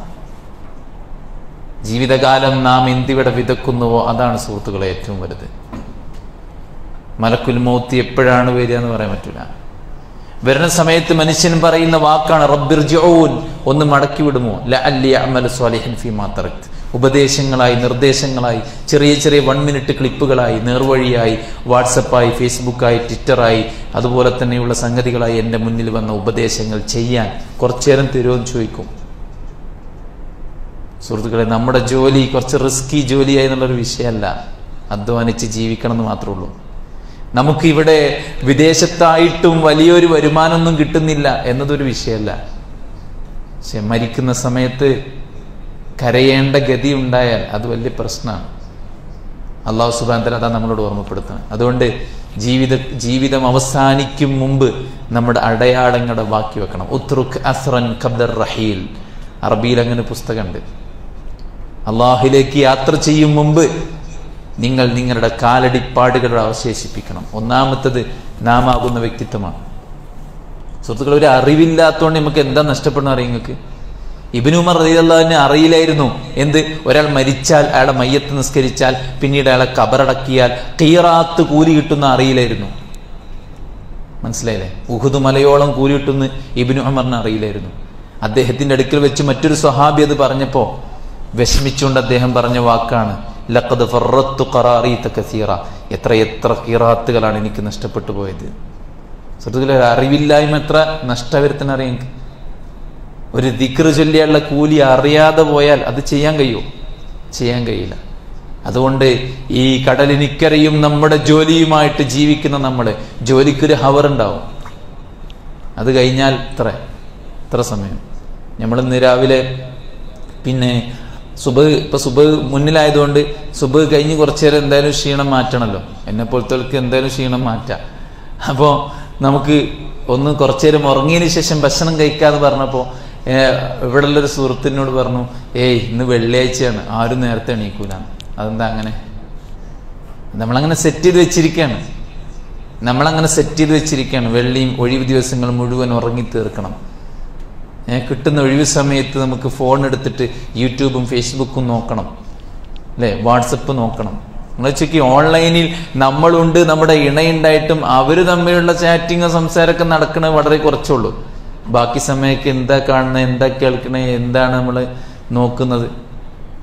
ജീവിതകാലം നാം എന്തിവിടെ വിതക്കുന്നുവോ അതാണ് സുഹൃത്തുക്കളെ ഏറ്റവും വലുത് മലക്കുൽ മൗത്ത് എപ്പോഴാണ് വരിക എന്ന് പറയാൻ പറ്റില്ല വരുന്ന സമയത്ത് മനുഷ്യൻ പറയുന്ന വാക്കാണ് റബ്ബിർജോൻ ഒന്ന് മടക്കി വിടുമോ ലഅല്ലി അമല സ്വാലിഹൻ ഫീമാ തറക്ത് ഉപദേശങ്ങളായി നിർദ്ദേശങ്ങളായി ചെറിയ ചെറിയ വൺ മിനിറ്റ് ക്ലിപ്പുകളായി നേർവഴിയായി വാട്സപ്പായി ഫേസ്ബുക്കായി ട്വിറ്ററായി അതുപോലെ തന്നെയുള്ള സംഗതികളായി എൻ്റെ മുന്നിൽ വന്ന ഉപദേശങ്ങൾ ചെയ്യാൻ കുറച്ചേരം തരുമെന്ന് ചോദിക്കും സുഹൃത്തുക്കളെ നമ്മുടെ ജോലി കുറച്ച് റിസ്കി ജോലിയായി എന്നുള്ളൊരു വിഷയമല്ല അധ്വാനിച്ച് ജീവിക്കണം എന്ന് മാത്രമേ ഉള്ളൂ നമുക്ക് ഇവിടെ വിദേശത്തായിട്ടും വലിയൊരു വരുമാനമൊന്നും കിട്ടുന്നില്ല എന്നതൊരു വിഷയമല്ല പക്ഷെ മരിക്കുന്ന സമയത്ത് കരയേണ്ട ഗതി ഉണ്ടായാൽ അത് വലിയ പ്രശ്നമാണ് അള്ളാഹു സുബാന്തല അതാ നമ്മളോട് ഓർമ്മപ്പെടുത്തുന്നത് അതുകൊണ്ട് ജീവിത ജീവിതം അവസാനിക്കും മുമ്പ് നമ്മുടെ അടയാളങ്ങളുടെ ബാക്കി വെക്കണം ഉത്രുഖ് അസ്രൻ ഖബ്ദർ റഹീൽ അറബിയിൽ അങ്ങനെ പുസ്തകമുണ്ട് അള്ളാഹിലേക്ക് യാത്ര ചെയ്യും മുമ്പ് നിങ്ങൾ നിങ്ങളുടെ കാലടിപ്പാടുകൾ അവശേഷിപ്പിക്കണം ഒന്നാമത്തത് നാമാകുന്ന വ്യക്തിത്വമാണ് സുഹൃത്തുക്കൾ ഒരു അറിവില്ലാത്തതുകൊണ്ട് നമുക്ക് എന്താ നഷ്ടപ്പെടുന്ന അറിയാം നിങ്ങൾക്ക് ഇബിനുമർ റീദല്ലാഹിനെ അറിയില്ലായിരുന്നു എന്ത് ഒരാൾ മരിച്ചാൽ അയാളെ മയ്യത്ത് നിസ്കരിച്ചാൽ പിന്നീട് അയാളെ കബറടക്കിയാൽ കീറാത്ത് കൂലി കിട്ടുന്ന അറിയില്ലായിരുന്നു മനസ്സിലായില്ലേ ഉഹുദ് മലയോളം കൂലി കിട്ടുന്ന ഇബിനു അമറിന് അറിയില്ലായിരുന്നു അദ്ദേഹത്തിന്റെ അടുക്കൽ വെച്ച് മറ്റൊരു സ്വഹാബി അത് പറഞ്ഞപ്പോ വിഷമിച്ചുകൊണ്ട് അദ്ദേഹം പറഞ്ഞ വാക്കാണ് ലഖദ് ഫറത്തു ഖറാറീത കസീറ എത്ര എത്ര കീറാത്തുകളാണ് എനിക്ക് നഷ്ടപ്പെട്ടു പോയത് സുഹൃത്തുക്കളെ അറിവില്ലായ്മ എത്ര നഷ്ടവരുത്തിന് അറിയാം ഒരു ദിക്ർ ചൊല്ലിയുള്ള കൂലി അറിയാതെ പോയാൽ അത് ചെയ്യാൻ കഴിയുമോ ചെയ്യാൻ കഴിയില്ല അതുകൊണ്ട് ഈ കടലിനിക്കരയും നമ്മുടെ ജോലിയുമായിട്ട് ജീവിക്കുന്ന നമ്മൾ ജോലിക്കൊരു ഹവർ ഉണ്ടാവും അത് കഴിഞ്ഞാൽ ഇത്ര ഇത്ര സമയം നമ്മളിന്ന് രാവിലെ പിന്നെ സുബ് ഇപ്പൊ സുബ് മുന്നിലായതുകൊണ്ട് സുബ് കഴിഞ്ഞ് കുറച്ചു നേരം എന്തായാലും ക്ഷീണം മാറ്റണമല്ലോ എന്നെ പോലത്തെ എന്തായാലും ക്ഷീണം മാറ്റാം അപ്പോൾ നമുക്ക് ഒന്ന് കുറച്ചു നേരം ഉറങ്ങിയതിന് ശേഷം ഭക്ഷണം കഴിക്കാന്ന് പറഞ്ഞപ്പോൾ ഇവിടെയുള്ളൊരു സുഹൃത്തിനോട് പറഞ്ഞു ഏയ് ഇന്ന് വെള്ളിയാഴ്ചയാണ് ആരും നേരത്തെ എണീക്കൂലാണ് അതെന്താ അങ്ങനെ നമ്മളങ്ങനെ സെറ്റ് ചെയ്ത് വെച്ചിരിക്കുകയാണ് നമ്മളങ്ങനെ സെറ്റ് ചെയ്ത് വെച്ചിരിക്കുകയാണ് വെള്ളിയും ഒഴിവ് ദിവസങ്ങൾ മുഴുവൻ ഉറങ്ങി തീർക്കണം കിട്ടുന്ന ഒഴിവ് സമയത്ത് നമുക്ക് ഫോൺ എടുത്തിട്ട് യൂട്യൂബും ഫേസ്ബുക്കും നോക്കണം അല്ലേ വാട്സപ്പ് നോക്കണം നിങ്ങൾ വെച്ചേക്ക് ഓൺലൈനിൽ നമ്മളുണ്ട് നമ്മുടെ ഇണയുണ്ടായിട്ടും അവർ തമ്മിലുള്ള ചാറ്റിങ് സംസാരമൊക്കെ നടക്കുന്നത് വളരെ കുറച്ചുള്ളൂ ബാക്കി സമയമൊക്കെ എന്താ കാണുന്നത് എന്താ കേൾക്കണേ എന്താണ് നമ്മൾ നോക്കുന്നത്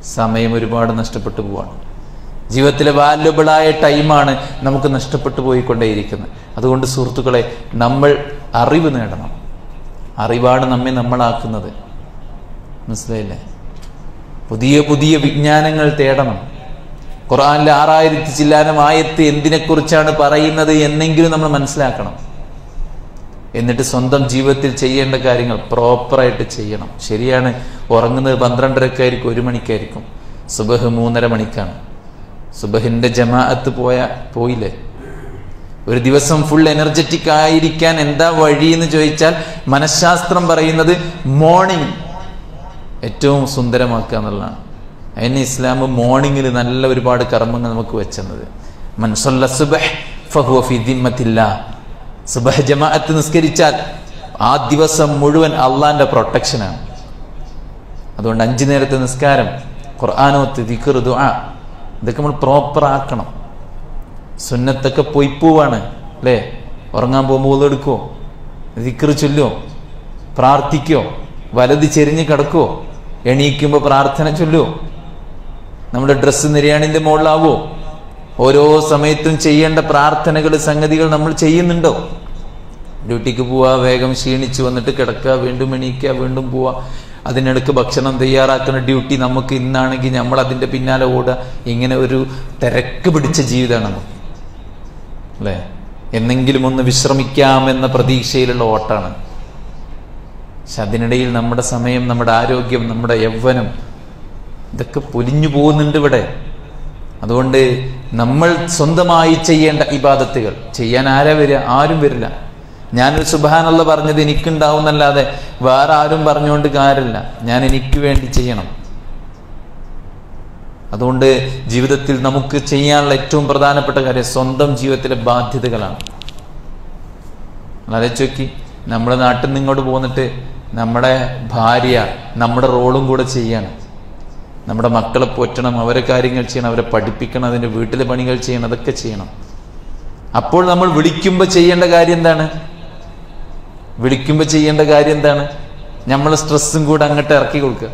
സമയം ഒരുപാട് നഷ്ടപ്പെട്ടു പോവാണ് ജീവിതത്തിലെ വാല്യബിളായ ടൈമാണ് നമുക്ക് നഷ്ടപ്പെട്ടു പോയിക്കൊണ്ടേയിരിക്കുന്നത് അതുകൊണ്ട് സുഹൃത്തുക്കളെ നമ്മൾ അറിവ് നേടണം അറിവാണ് നമ്മെ നമ്മളാക്കുന്നത് മനസ്സിലായില്ലേ പുതിയ പുതിയ വിജ്ഞാനങ്ങൾ തേടണം ഖുർആനിലെ ആറായിരത്തി ചില്ലാനം ആയത്ത് എന്തിനെക്കുറിച്ചാണ് പറയുന്നത് എന്നെങ്കിലും നമ്മൾ മനസ്സിലാക്കണം എന്നിട്ട് സ്വന്തം ജീവിതത്തിൽ ചെയ്യേണ്ട കാര്യങ്ങൾ പ്രോപ്പറായിട്ട് ചെയ്യണം ശരിയാണ് ഉറങ്ങുന്നത് പന്ത്രണ്ടരക്കായിരിക്കും ഒരു മണിക്കായിരിക്കും സുബഹ് മൂന്നര മണിക്കാണ് സുബഹിന്റെ ജമാഅത്ത് പോയ പോയില്ലേ ഒരു ദിവസം ഫുൾ എനർജറ്റിക് ആയിരിക്കാൻ എന്താ വഴി എന്ന് ചോദിച്ചാൽ മനഃശാസ്ത്രം പറയുന്നത് മോർണിംഗ് ഏറ്റവും സുന്ദരമാക്കുക എന്നുള്ളതാണ് അതിന് ഇസ്ലാം മോർണിംഗിൽ നല്ല ഒരുപാട് കർമ്മങ്ങൾ നമുക്ക് വെച്ചെന്നത് മൻസൊല്ല സുബഹ് ഫഹുവ ഫി ദിമ്മത്തില്ലാ സുബഹ ജമാഅത്ത് നിസ്കരിച്ചാൽ ആ ദിവസം മുഴുവൻ അള്ളാന്റെ പ്രൊട്ടക്ഷനാണ് അതുകൊണ്ട് അഞ്ചു നേരത്തെ നിസ്കാരം ഖുർആാനോത്ത് ദിക്കർ ദുആ ഇതൊക്കെ നമ്മൾ പ്രോപ്പർ ആക്കണം സുന്നത്തൊക്കെ പൊയ്പോവാണ് അല്ലേ ഉറങ്ങാൻ പോകുമ്പോൾ എടുക്കുമോ ദിക്കർ ചൊല്ലുമോ പ്രാർത്ഥിക്കോ വലത് ചെരിഞ്ഞ് കിടക്കുമോ എണീക്കുമ്പോൾ പ്രാർത്ഥന ചൊല്ലുമോ നമ്മുടെ ഡ്രസ്സ് നിര്യാണിന്റെ മുകളിലാവോ ഓരോ സമയത്തും ചെയ്യേണ്ട പ്രാർത്ഥനകൾ സംഗതികൾ നമ്മൾ ചെയ്യുന്നുണ്ടോ ഡ്യൂട്ടിക്ക് പോവുക വേഗം ക്ഷീണിച്ചു വന്നിട്ട് കിടക്കുക വീണ്ടും എണീക്കുക വീണ്ടും പോവുക അതിനിടക്ക് ഭക്ഷണം തയ്യാറാക്കുന്ന ഡ്യൂട്ടി നമുക്ക് ഇന്നാണെങ്കിൽ നമ്മൾ അതിന്റെ പിന്നാലെ ഓടുക ഇങ്ങനെ ഒരു തിരക്ക് പിടിച്ച ജീവിതമാണ് നമുക്ക് അല്ലേ എന്നെങ്കിലും ഒന്ന് വിശ്രമിക്കാം എന്ന പ്രതീക്ഷയിലുള്ള ഓട്ടാണ് പക്ഷെ അതിനിടയിൽ നമ്മുടെ സമയം നമ്മുടെ ആരോഗ്യം നമ്മുടെ യൗവനം ഇതൊക്കെ പൊലിഞ്ഞു പോകുന്നുണ്ട് ഇവിടെ അതുകൊണ്ട് നമ്മൾ സ്വന്തമായി ചെയ്യേണ്ട ഇബാദത്തുകൾ ചെയ്യാൻ ആരാ വരിക ആരും വരില്ല ഞാനൊരു സുബാനുള്ള പറഞ്ഞത് എനിക്കുണ്ടാവുന്നല്ലാതെ വേറെ ആരും പറഞ്ഞുകൊണ്ട് കാര്യമില്ല ഞാൻ എനിക്ക് വേണ്ടി ചെയ്യണം അതുകൊണ്ട് ജീവിതത്തിൽ നമുക്ക് ചെയ്യാനുള്ള ഏറ്റവും പ്രധാനപ്പെട്ട കാര്യം സ്വന്തം ജീവിതത്തിലെ ബാധ്യതകളാണ് ആലോചിച്ച് നമ്മുടെ നാട്ടിൽ നിന്ന് ഇങ്ങോട്ട് പോന്നിട്ട് നമ്മുടെ ഭാര്യ നമ്മുടെ റോളും കൂടെ ചെയ്യാണ് നമ്മുടെ മക്കളെ പോറ്റണം അവരെ കാര്യങ്ങൾ ചെയ്യണം അവരെ പഠിപ്പിക്കണം അതിൻ്റെ വീട്ടിലെ പണികൾ ചെയ്യണം അതൊക്കെ ചെയ്യണം അപ്പോൾ നമ്മൾ വിളിക്കുമ്പോൾ ചെയ്യേണ്ട കാര്യം എന്താണ് വിളിക്കുമ്പോൾ ചെയ്യേണ്ട കാര്യം എന്താണ് നമ്മളെ സ്ട്രെസ്സും കൂടെ അങ്ങോട്ട് ഇറക്കി കൊടുക്കുക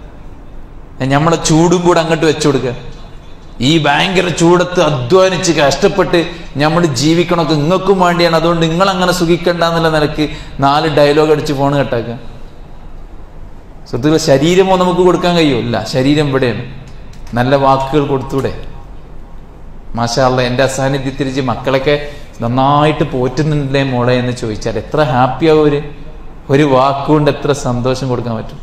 നമ്മളെ ചൂടും കൂടെ അങ്ങോട്ട് വെച്ചു കൊടുക്കുക ഈ ഭയങ്കര ചൂടത്ത് അധ്വാനിച്ച് കഷ്ടപ്പെട്ട് നമ്മൾ ജീവിക്കണമൊക്കെ നിങ്ങൾക്കും വേണ്ടിയാണ് അതുകൊണ്ട് നിങ്ങൾ അങ്ങനെ സുഖിക്കണ്ട എന്നുള്ള നിലക്ക് നാല് ഡയലോഗ് അടിച്ച് ഫോൺ കട്ടാക്കുക സുഹൃത്തുക്കളെ ശരീരമോ നമുക്ക് കൊടുക്കാൻ കഴിയുമോ ഇല്ല ശരീരം ഇവിടെയാണ് നല്ല വാക്കുകൾ കൊടുത്തൂടെ മാഷാള്ള എൻ്റെ അസാന്നിധ്യത്തിരിച്ച് മക്കളൊക്കെ നന്നായിട്ട് പോറ്റുന്നുണ്ടല്ലേ മോളെ എന്ന് ചോദിച്ചാൽ എത്ര ഹാപ്പിയാവും ഒരു ഒരു വാക്കുകൊണ്ട് എത്ര സന്തോഷം കൊടുക്കാൻ പറ്റും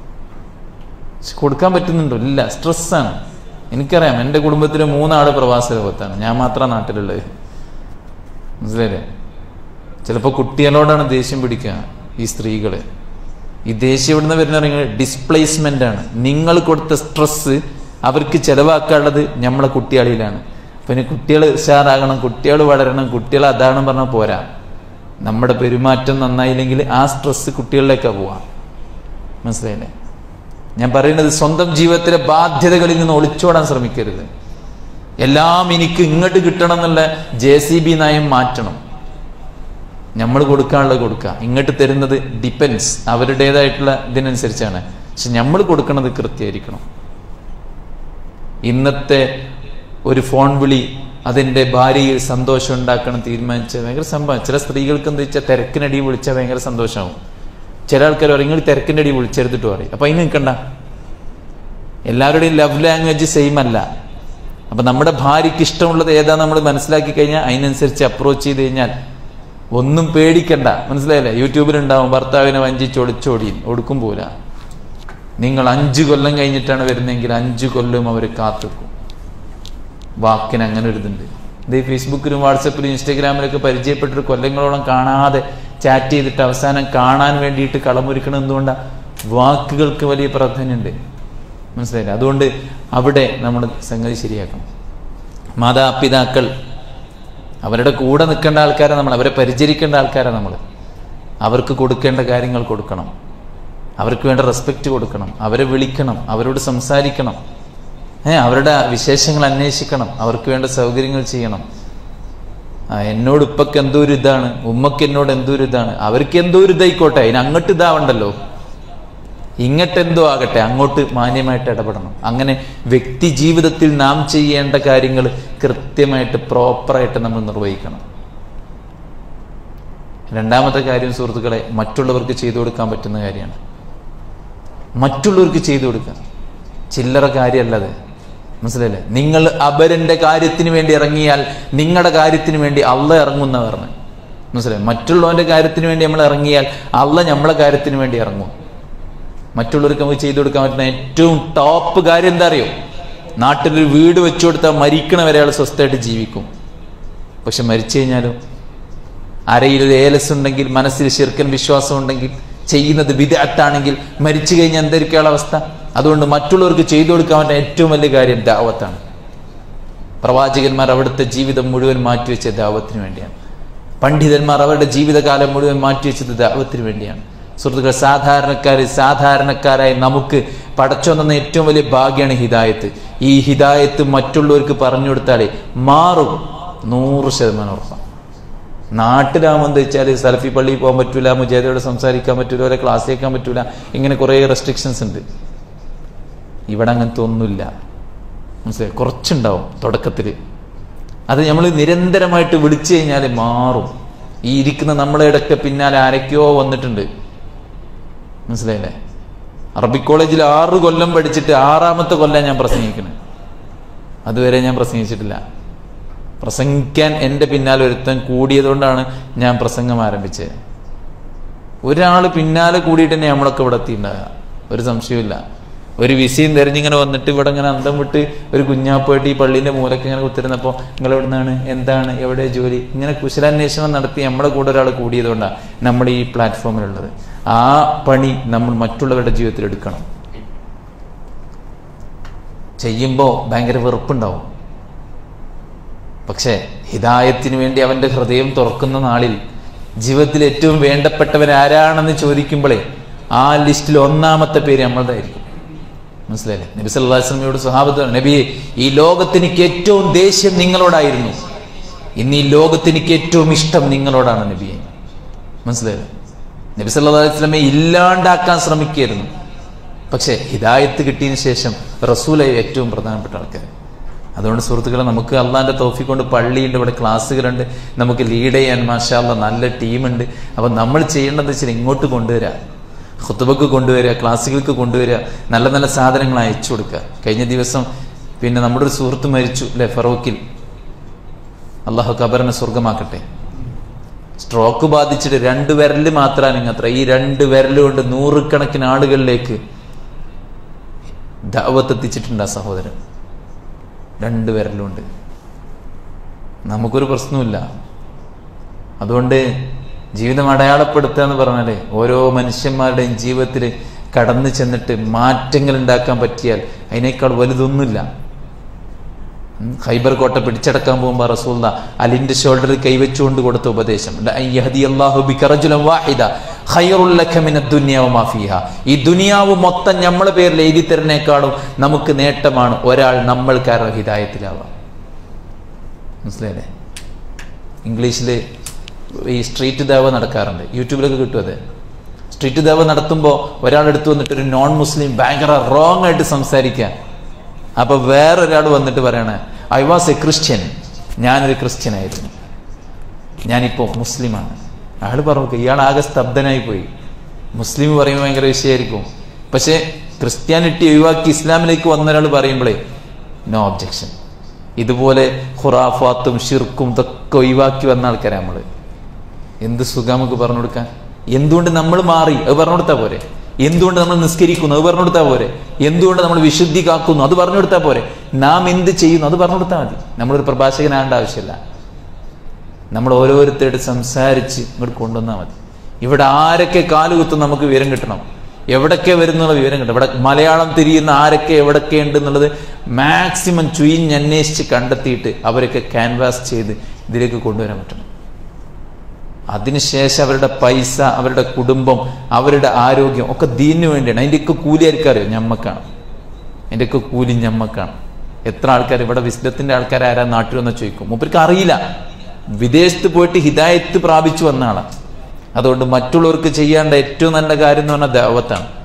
കൊടുക്കാൻ പറ്റുന്നുണ്ടോ ഇല്ല സ്ട്രെസ്സാണ് എനിക്കറിയാം എൻ്റെ കുടുംബത്തിൽ മൂന്നാള് പ്രവാസ ലോകത്താണ് ഞാൻ മാത്രം നാട്ടിലുള്ളത് മനസ്സിലായില്ലേ ചിലപ്പോൾ കുട്ടികളോടാണ് ദേഷ്യം പിടിക്കുക ഈ സ്ത്രീകള് ഈ ദേഷ്യം ഇവിടുന്ന് വരുന്ന ഡിസ്പ്ലേസ്മെന്റ് ആണ് നിങ്ങൾ കൊടുത്ത സ്ട്രെസ് അവർക്ക് ചെലവാക്കാനുള്ളത് നമ്മളെ കുട്ടികളിലാണ് പിന്നെ കുട്ടികൾ ഉഷാറാകണം കുട്ടികൾ വളരണം കുട്ടികൾ അതാണ് പറഞ്ഞാൽ പോരാ നമ്മുടെ പെരുമാറ്റം നന്നായില്ലെങ്കിൽ ആ സ്ട്രെസ് കുട്ടികളിലേക്കാണ് പോവാം മനസ്സിലായില്ലേ ഞാൻ പറയുന്നത് സ്വന്തം ജീവിതത്തിലെ ബാധ്യതകളിൽ നിന്ന് ഒളിച്ചോടാൻ ശ്രമിക്കരുത് എല്ലാം എനിക്ക് ഇങ്ങോട്ട് കിട്ടണം എന്നുള്ള ജെ സി ബി നയം മാറ്റണം നമ്മൾ കൊടുക്കാനുള്ളത് കൊടുക്കുക ഇങ്ങോട്ട് തരുന്നത് ഡിപ്പെൻസ് അവരുടേതായിട്ടുള്ള ഇതിനനുസരിച്ചാണ് പക്ഷെ നമ്മൾ കൊടുക്കുന്നത് കൃത്യമായിരിക്കണം ഇന്നത്തെ ഒരു ഫോൺ വിളി അതിന്റെ ഭാര്യയിൽ സന്തോഷം ഉണ്ടാക്കണം തീരുമാനിച്ച ഭയങ്കര സംഭവം ചില സ്ത്രീകൾക്ക് എന്താ വെച്ചാൽ തിരക്കിനടി വിളിച്ചാൽ ഭയങ്കര സന്തോഷമാവും ചില ആൾക്കാർ പറയും നിങ്ങൾ തിരക്കിൻ്റെ അടി വിളിച്ചെടുത്തിട്ട് പറയും അപ്പൊ അതിന് നിൽക്കണ്ട എല്ലാവരുടെയും ലവ് ലാംഗ്വേജ് സെയിം അല്ല അപ്പൊ നമ്മുടെ ഭാര്യയ്ക്ക് ഇഷ്ടമുള്ളത് ഏതാ നമ്മൾ മനസ്സിലാക്കി കഴിഞ്ഞാൽ അതിനനുസരിച്ച് അപ്രോച്ച് ചെയ്ത് കഴിഞ്ഞാൽ ഒന്നും പേടിക്കണ്ട മനസ്സിലായില്ലേ യൂട്യൂബിലുണ്ടാവും ഭർത്താവിനെ വഞ്ചിച്ച് ഒളിച്ചോടി ഒടുക്കും പോല നിങ്ങൾ അഞ്ചു കൊല്ലം കഴിഞ്ഞിട്ടാണ് വരുന്നതെങ്കിൽ അഞ്ചു കൊല്ലം അവർ കാത്തുക്കും വാക്കിന് അങ്ങനെ ഒരു ഇതുണ്ട് ഇത് ഈ ഫേസ്ബുക്കിലും വാട്സപ്പിലും ഇൻസ്റ്റാഗ്രാമിലൊക്കെ പരിചയപ്പെട്ടിട്ട് കൊല്ലങ്ങളോളം കാണാതെ ചാറ്റ് ചെയ്തിട്ട് അവസാനം കാണാൻ വേണ്ടിയിട്ട് കളമൊരുക്കണം എന്തുകൊണ്ടാണ് വാക്കുകൾക്ക് വലിയ പ്രാധാന്യമുണ്ട് മനസ്സിലായില്ല അതുകൊണ്ട് അവിടെ നമ്മൾ സംഗതി ശരിയാക്കണം മാതാപിതാക്കൾ അവരുടെ കൂടെ നിൽക്കേണ്ട ആൾക്കാരെ നമ്മൾ അവരെ പരിചരിക്കേണ്ട ആൾക്കാരെ നമ്മൾ അവർക്ക് കൊടുക്കേണ്ട കാര്യങ്ങൾ കൊടുക്കണം അവർക്ക് വേണ്ട റെസ്പെക്റ്റ് കൊടുക്കണം അവരെ വിളിക്കണം അവരോട് സംസാരിക്കണം ഏ അവരുടെ വിശേഷങ്ങൾ അന്വേഷിക്കണം അവർക്ക് വേണ്ട സൗകര്യങ്ങൾ ചെയ്യണം ആ എന്നോട് ഉപ്പക്ക് എന്തോ ഒരു ഇതാണ് ഉമ്മക്ക് എന്നോട് എന്തോ ഒരു ഇതാണ് അവർക്ക് എന്തോ ഒരു ഇതായിക്കോട്ടെ അതിന് അങ്ങോട്ട് ഇതാവണ്ടല്ലോ ഇങ്ങോട്ടെന്തോ ആകട്ടെ അങ്ങോട്ട് മാന്യമായിട്ട് ഇടപെടണം അങ്ങനെ വ്യക്തി ജീവിതത്തിൽ നാം ചെയ്യേണ്ട കാര്യങ്ങൾ കൃത്യമായിട്ട് പ്രോപ്പറായിട്ട് നമ്മൾ നിർവഹിക്കണം രണ്ടാമത്തെ കാര്യം സുഹൃത്തുക്കളെ മറ്റുള്ളവർക്ക് ചെയ്തു കൊടുക്കാൻ പറ്റുന്ന കാര്യമാണ് മറ്റുള്ളവർക്ക് ചെയ്തു കൊടുക്കുക ചില്ലറ കാര്യമല്ലത് മനസ്സിലല്ലേ നിങ്ങൾ അപരന്റെ കാര്യത്തിന് വേണ്ടി ഇറങ്ങിയാൽ നിങ്ങളുടെ കാര്യത്തിന് വേണ്ടി അള്ള ഇറങ്ങുന്ന പറഞ്ഞു മനസ്സിലായി മറ്റുള്ളവന്റെ കാര്യത്തിന് വേണ്ടി നമ്മൾ ഇറങ്ങിയാൽ അള്ള നമ്മളെ കാര്യത്തിന് വേണ്ടി ഇറങ്ങും മറ്റുള്ളവർക്ക് നമുക്ക് ചെയ്തു കൊടുക്കാൻ പറ്റുന്ന ഏറ്റവും ടോപ്പ് കാര്യം എന്താ അറിയോ നാട്ടിലൊരു വീട് വെച്ചു കൊടുത്താൽ മരിക്കണ വരെ അയാൾ സ്വസ്ഥമായിട്ട് ജീവിക്കും പക്ഷെ മരിച്ചു കഴിഞ്ഞാലും അരയിലൊരു ഏലസ് ഉണ്ടെങ്കിൽ മനസ്സിൽ ശിർക്കൻ വിശ്വാസം ഉണ്ടെങ്കിൽ ചെയ്യുന്നത് വിദഗ്ധാണെങ്കിൽ മരിച്ചു കഴിഞ്ഞാൽ എന്തായിരിക്കും അവസ്ഥ അതുകൊണ്ട് മറ്റുള്ളവർക്ക് ചെയ്തു കൊടുക്കാൻ പറ്റുന്ന ഏറ്റവും വലിയ കാര്യം ദാവത്താണ് പ്രവാചകന്മാർ അവിടുത്തെ ജീവിതം മുഴുവൻ മാറ്റിവെച്ച ദാവത്തിന് വേണ്ടിയാണ് പണ്ഡിതന്മാർ അവരുടെ ജീവിതകാലം മുഴുവൻ മാറ്റിവെച്ചത് ദാവത്തിന് വേണ്ടിയാണ് സുഹൃത്തുക്കൾ സാധാരണക്കാർ സാധാരണക്കാരായി നമുക്ക് പടച്ചോന്ന ഏറ്റവും വലിയ ഭാഗ്യമാണ് ഹിദായത്ത് ഈ ഹിദായത്ത് മറ്റുള്ളവർക്ക് പറഞ്ഞു കൊടുത്താലേ മാറും നൂറ് ശതമാനം ഉറപ്പാണ് നാട്ടിലാവുമെന്ന് വെച്ചാൽ സലഫി പള്ളിയിൽ പോകാൻ പറ്റൂല മുജാദയോട് സംസാരിക്കാൻ പറ്റൂല ഓരോ ക്ലാസ് കേൾക്കാൻ പറ്റൂല ഇങ്ങനെ കുറേ റെസ്ട്രിക്ഷൻസ് ഉണ്ട് ഇവിടെ അങ്ങനത്തെ ഒന്നുമില്ല മനസ്സിലായി കുറച്ചുണ്ടാവും തുടക്കത്തിൽ അത് നമ്മൾ നിരന്തരമായിട്ട് വിളിച്ചു കഴിഞ്ഞാൽ മാറും ഈ ഇരിക്കുന്ന നമ്മളെ ഇടയ്ക്ക് പിന്നാലെ ആരൊക്കെയോ വന്നിട്ടുണ്ട് മനസ്സിലായില്ലേ അറബിക് കോളേജിൽ ആറ് കൊല്ലം പഠിച്ചിട്ട് ആറാമത്തെ കൊല്ലം ഞാൻ പ്രസംഗിക്കുന്നത് അതുവരെ ഞാൻ പ്രസംഗിച്ചിട്ടില്ല പ്രസംഗിക്കാൻ എൻ്റെ പിന്നാലെ ഒരുത്തൻ കൂടിയതുകൊണ്ടാണ് ഞാൻ പ്രസംഗം ആരംഭിച്ചത് ഒരാൾ പിന്നാലെ കൂടിയിട്ട് തന്നെ നമ്മളൊക്കെ ഇവിടെ എത്തിയിട്ടുണ്ടാകുക ഒരു സംശയമില്ല ഒരു വിസയും തെരഞ്ഞിങ്ങനെ വന്നിട്ട് ഇവിടെ ഇങ്ങനെ അന്തം വിട്ട് ഒരു കുഞ്ഞാപ്പായിട്ട് ഈ പള്ളീൻ്റെ മൂലക്ക് ഇങ്ങനെ കുത്തിരുന്നപ്പോൾ നിങ്ങൾ എവിടെ നിന്നാണ് എന്താണ് എവിടെ ജോലി ഇങ്ങനെ കുശലാന്വേഷണം നടത്തി നമ്മളെ കൂടെ ഒരാൾ കൂടിയതുകൊണ്ടാണ് നമ്മൾ ഈ പ്ലാറ്റ്ഫോമിലുള്ളത് ആ പണി നമ്മൾ മറ്റുള്ളവരുടെ ജീവിതത്തിൽ എടുക്കണം ചെയ്യുമ്പോൾ ഭയങ്കര വെറുപ്പുണ്ടാവും പക്ഷേ ഹിദായത്തിന് വേണ്ടി അവന്റെ ഹൃദയം തുറക്കുന്ന നാളിൽ ജീവിതത്തിൽ ഏറ്റവും വേണ്ടപ്പെട്ടവൻ ആരാണെന്ന് ചോദിക്കുമ്പോഴേ ആ ലിസ്റ്റിൽ ഒന്നാമത്തെ പേര് നമ്മളതായിരിക്കും മനസ്സിലായില്ലേ നബി സല്ലല്ലാഹു അലൈഹി വസല്ലമയോട് സ്വഹാബത്ത് നബിയെ ഈ ലോകത്തിനിക്ക് ഏറ്റവും ദേഷ്യം നിങ്ങളോടായിരുന്നു ഇന്ന് ഈ ലോകത്തിനിക്ക് ഏറ്റവും ഇഷ്ടം നിങ്ങളോടാണ് നബിയെ മനസ്സിലായില്ലേ നബി സല്ലല്ലാഹു അലൈഹി വസല്ലമയെ ഇല്ലാണ്ടാക്കാൻ ശ്രമിക്കുകയായിരുന്നു പക്ഷേ ഹിദായത്ത് കിട്ടിയതിന് ശേഷം റസൂലായി ഏറ്റവും പ്രധാനപ്പെട്ട ആൾക്കാർ അതുകൊണ്ട് സുഹൃത്തുക്കളെ നമുക്ക് അള്ളാന്റെ തോഫി കൊണ്ട് പള്ളിയുണ്ട് ഇവിടെ ക്ലാസ്സുകളുണ്ട് നമുക്ക് ലീഡ് ചെയ്യാൻ മാഷാള്ള നല്ല ടീമുണ്ട് അപ്പം നമ്മൾ ചെയ്യേണ്ടത് വെച്ചാൽ ഇങ്ങോട്ട് കൊണ്ടുവരിക ഹുത്തുബക്ക് കൊണ്ടുവരിക ക്ലാസ്സുകൾക്ക് കൊണ്ടുവരിക നല്ല നല്ല സാധനങ്ങൾ അയച്ചു കൊടുക്കുക കഴിഞ്ഞ ദിവസം പിന്നെ നമ്മുടെ ഒരു സുഹൃത്ത് മരിച്ചു അല്ലെ ഫറൂഖിൽ അള്ളാഹു ഖബറിനെ സ്വർഗമാക്കട്ടെ സ്ട്രോക്ക് ബാധിച്ചിട്ട് രണ്ട് വിരല് മാത്രമാണ് ഇങ്ങത്ര ഈ രണ്ട് വിരല് കൊണ്ട് നൂറുകണക്കിന് ആളുകളിലേക്ക് ദാവത്ത് എത്തിച്ചിട്ടുണ്ട് ആ സഹോദരൻ രണ്ട് വിരലുണ്ട് നമുക്കൊരു പ്രശ്നമില്ല അതുകൊണ്ട് ജീവിതം അടയാളപ്പെടുത്തുക എന്ന് പറഞ്ഞാലേ ഓരോ മനുഷ്യന്മാരുടെയും ജീവിതത്തിൽ കടന്നു ചെന്നിട്ട് മാറ്റങ്ങൾ ഉണ്ടാക്കാൻ പറ്റിയാൽ അതിനേക്കാൾ വലുതൊന്നുമില്ല ഉം, ഖൈബർ കോട്ട പിടിച്ചടക്കാൻ പോകുമ്പോൾ റസൂല്ല അലിന്റെ ഷോൾഡറിൽ കൈവച്ചുകൊണ്ട് കൊടുത്ത ഉപദേശം ലഅൻ യഹ്ദിയല്ലാഹു ബിക റജുലൻ വാഹിദ ഖൈറുൽ ലക മിനദ് ദുനിയ വമാ ഫീഹാ. ഈ ദുനിയാവ് മൊത്തം നമ്മളെ പേരിൽ എഴുതി തരുന്നേക്കാളും നമുക്ക് നേട്ടമാണ് ഒരാൾ നമ്മൾ കാരണം ഹിദായത്തിലാവാം മനസ്സിലായില്ലേ ഇംഗ്ലീഷിൽ ഈ സ്ട്രീറ്റ് ദേവ നടക്കാറുണ്ട് യൂട്യൂബിലൊക്കെ കിട്ടും അത് സ്ട്രീറ്റ് ദേവ നടത്തുമ്പോൾ ഒരാൾ എടുത്തു വന്നിട്ട് ഒരു നോൺ മുസ്ലിം ഭയങ്കര റോങ് ആയിട്ട് സംസാരിക്കുക അപ്പൊ വേറൊരാൾ വന്നിട്ട് പറയണേ ഐ വാസ് എ ക്രിസ്ത്യൻ ഞാനൊരു ക്രിസ്ത്യൻ ആയിരുന്നു ഞാനിപ്പോ മുസ്ലിമാണ് അയാൾ പറഞ്ഞു ഇയാൾ ആകെ സ്തബ്ധനായി പോയി മുസ്ലിം പറയുമ്പോൾ ഭയങ്കര വിഷയമായിരിക്കും പക്ഷേ ക്രിസ്ത്യാനിറ്റി ഒഴിവാക്കി ഇസ്ലാമിലേക്ക് വന്ന ഒരാൾ പറയുമ്പോഴേ നോ ഒബ്ജക്ഷൻ ഇതുപോലെ ഖുറാഫാത്തും ഷിർക്കും ഇതൊക്കെ ഒഴിവാക്കി വന്ന ആൾക്കാരാണ് നമ്മള് എന്ത് സുഖം നമുക്ക് പറഞ്ഞു കൊടുക്കാൻ എന്തുകൊണ്ട് നമ്മൾ മാറി അത് പറഞ്ഞു കൊടുത്താൽ പോരെ എന്തുകൊണ്ട് നമ്മൾ നിസ്കരിക്കുന്നു അത് പറഞ്ഞു കൊടുത്താൽ പോരെ എന്തുകൊണ്ട് നമ്മൾ വിശുദ്ധി കാക്കുന്നു അത് പറഞ്ഞു കൊടുത്താൽ പോരെ നാം എന്ത് ചെയ്യുന്നു അത് പറഞ്ഞു കൊടുത്താൽ മതി നമ്മളൊരു പ്രഭാഷകനാകേണ്ട ആവശ്യമില്ല നമ്മൾ ഓരോരുത്തരോട് സംസാരിച്ച് ഇങ്ങോട്ട് കൊണ്ടുവന്നാൽ മതി ഇവിടെ ആരൊക്കെ കാലുകുത്തും നമുക്ക് വിവരം കിട്ടണം എവിടൊക്കെ വരുന്നുള്ള വിവരം കിട്ടണം ഇവിടെ മലയാളം തിരിയുന്ന ആരൊക്കെ എവിടൊക്കെ ഉണ്ട് എന്നുള്ളത് മാക്സിമം ചുയിഞ്ഞന്വേഷിച്ച് കണ്ടെത്തിയിട്ട് അവരൊക്കെ ക്യാൻവാസ് ചെയ്ത് ഇതിലേക്ക് കൊണ്ടുവരാൻ പറ്റണം അതിനുശേഷം അവരുടെ പൈസ അവരുടെ കുടുംബം അവരുടെ ആരോഗ്യം ഒക്കെ ദീനു വേണ്ടിയാണ് അതിൻ്റെയൊക്കെ കൂലി ആർക്കറിയോ ഞമ്മക്കാണ് അതിൻ്റെയൊക്കെ കൂലി ഞമ്മക്കാണ് എത്ര ആൾക്കാർ ഇവിടെ വിസ്ഡത്തിന്റെ ആൾക്കാർ ആരാ നാട്ടിൽ വന്ന് ചോദിക്കും മൂപ്പർക്ക് അറിയില്ല വിദേശത്ത് പോയിട്ട് ഹിദായത്ത് പ്രാപിച്ചു വന്ന ആളാണ് അതുകൊണ്ട് മറ്റുള്ളവർക്ക് ചെയ്യേണ്ട ഏറ്റവും നല്ല കാര്യം എന്ന് പറഞ്ഞാൽ ദാവത്താണ്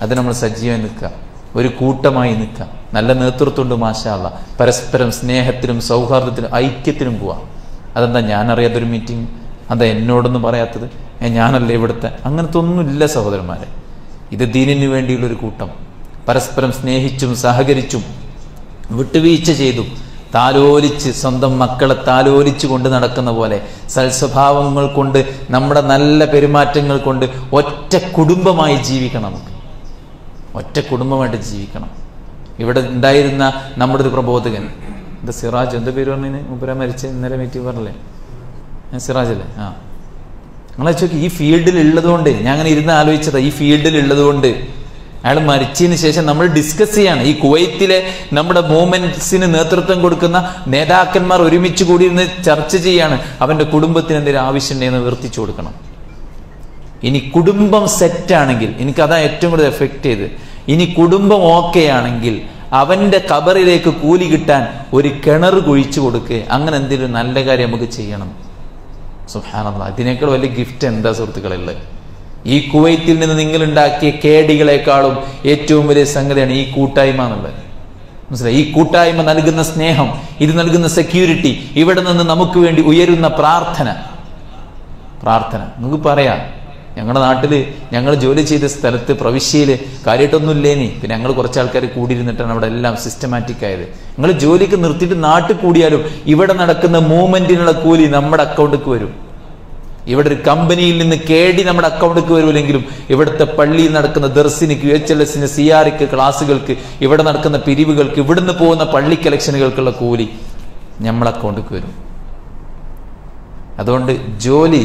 അത് നമ്മൾ സജീവമായി നിൽക്കുക ഒരു കൂട്ടമായി നിൽക്കുക നല്ല നേതൃത്വമുണ്ട് മാഷാള്ള പരസ്പരം സ്നേഹത്തിലും സൗഹാർദ്ദത്തിലും ഐക്യത്തിലും പോവാം അതെന്താ ഞാനറിയാത്തൊരു മീറ്റിംഗ് അതാ എന്നോടൊന്നും പറയാത്തത് ഏ, ഞാനല്ലേ ഇവിടുത്തെ അങ്ങനത്തെ ഒന്നുമില്ല സഹോദരന്മാരെ ഇത് ദീനിന് വേണ്ടിയുള്ളൊരു കൂട്ടം പരസ്പരം സ്നേഹിച്ചും സഹകരിച്ചും വിട്ടുവീഴ്ച ചെയ്തു താലോലിച്ച് സ്വന്തം മക്കളെ താലോലിച്ച് കൊണ്ട് നടക്കുന്ന പോലെ സൽസ്വഭാവങ്ങൾ കൊണ്ട് നമ്മുടെ നല്ല പെരുമാറ്റങ്ങൾ കൊണ്ട് ഒറ്റ കുടുംബമായി ജീവിക്കണം നമുക്ക് ഒറ്റ കുടുംബമായിട്ട് ജീവിക്കണം ഇവിടെ ഉണ്ടായിരുന്ന നമ്മുടെ ഒരു പ്രബോധകൻ എന്താ സിറാജ് എന്താ പേര് പറഞ്ഞതിന് മുപ്പര മരിച്ച ഇന്നലെ മീറ്റിംഗ് പറഞ്ഞല്ലേ ആ, സിറാജ് അല്ലേ ആ നിങ്ങളെ ചോദിക്കും ഈ ഫീൽഡിൽ ഉള്ളതുകൊണ്ട് ഞാൻ അങ്ങനെ ഇരുന്ന് ആലോചിച്ചതാ ഈ ഫീൽഡിൽ ഉള്ളതുകൊണ്ട് അയാൾ മരിച്ചതിന് ശേഷം നമ്മൾ ഡിസ്കസ് ചെയ്യാണ് ഈ കുവൈത്തിലെ നമ്മുടെ മൂവ്മെന്റ്സിന് നേതൃത്വം കൊടുക്കുന്ന നേതാക്കന്മാർ ഒരുമിച്ച് കൂടി ഇരുന്ന് ചർച്ച ചെയ്യാണ് അവന്റെ കുടുംബത്തിന് എന്തെങ്കിലും ആവശ്യമുണ്ടെന്ന് നിവർത്തിച്ചു കൊടുക്കണം ഇനി കുടുംബം സെറ്റാണെങ്കിൽ എനിക്കതാ ഏറ്റവും കൂടുതൽ എഫക്റ്റ് ചെയ്ത് ഇനി കുടുംബം ഓക്കെ ആണെങ്കിൽ അവന്റെ കബറിലേക്ക് കൂലി കിട്ടാൻ ഒരു കിണർ കുഴിച്ചു കൊടുക്കുക അങ്ങനെ എന്തെങ്കിലും നല്ല കാര്യം നമുക്ക് ചെയ്യണം സുഹാനന്ദ ഇതിനേക്കാൾ വലിയ ഗിഫ്റ്റ് എന്താ സുഹൃത്തുക്കളുള്ളത് ഈ കുവൈത്തിൽ നിന്ന് നിങ്ങൾ ഉണ്ടാക്കിയ കേടികളെക്കാളും ഏറ്റവും വലിയ സംഗതിയാണ് ഈ കൂട്ടായ്മ എന്നുള്ളത് മനസ്സിലായി ഈ കൂട്ടായ്മ നൽകുന്ന സ്നേഹം ഇത് നൽകുന്ന സെക്യൂരിറ്റി ഇവിടെ നിന്ന് നമുക്ക് വേണ്ടി ഉയരുന്ന പ്രാർത്ഥന പ്രാർത്ഥന നമുക്ക് പറയാം ഞങ്ങളുടെ നാട്ടിൽ ഞങ്ങൾ ജോലി ചെയ്ത സ്ഥലത്ത് പ്രവിശ്യയിൽ കാര്യമായിട്ടൊന്നും ഇല്ലേനി പിന്നെ ഞങ്ങൾ കുറച്ച് ആൾക്കാർ കൂടിയിരുന്നിട്ടാണ് അവിടെ എല്ലാം സിസ്റ്റമാറ്റിക് ആയത് നിങ്ങൾ ജോലിക്ക് നിർത്തിയിട്ട് നാട്ടിൽ കൂടിയാലും ഇവിടെ നടക്കുന്ന മൂവ്മെന്റിനുള്ള കൂലി നമ്മുടെ അക്കൗണ്ടിലേക്ക് വരും ഇവിടെ ഒരു കമ്പനിയിൽ നിന്ന് കേടി നമ്മുടെ അക്കൗണ്ടിലേക്ക് വരുമില്ലെങ്കിലും ഇവിടുത്തെ പള്ളിയിൽ നടക്കുന്ന ദർസിന് ക്യു എച്ച് എൽ എസിന് സി ആർക്ക് ക്ലാസ്സുകൾക്ക് ഇവിടെ നടക്കുന്ന പിരിവുകൾക്ക് ഇവിടുന്ന് പോകുന്ന പള്ളി കലക്ഷനുകൾക്കുള്ള കൂലി നമ്മളെ അക്കൗണ്ടിലേക്ക് വരും അതുകൊണ്ട് ജോലി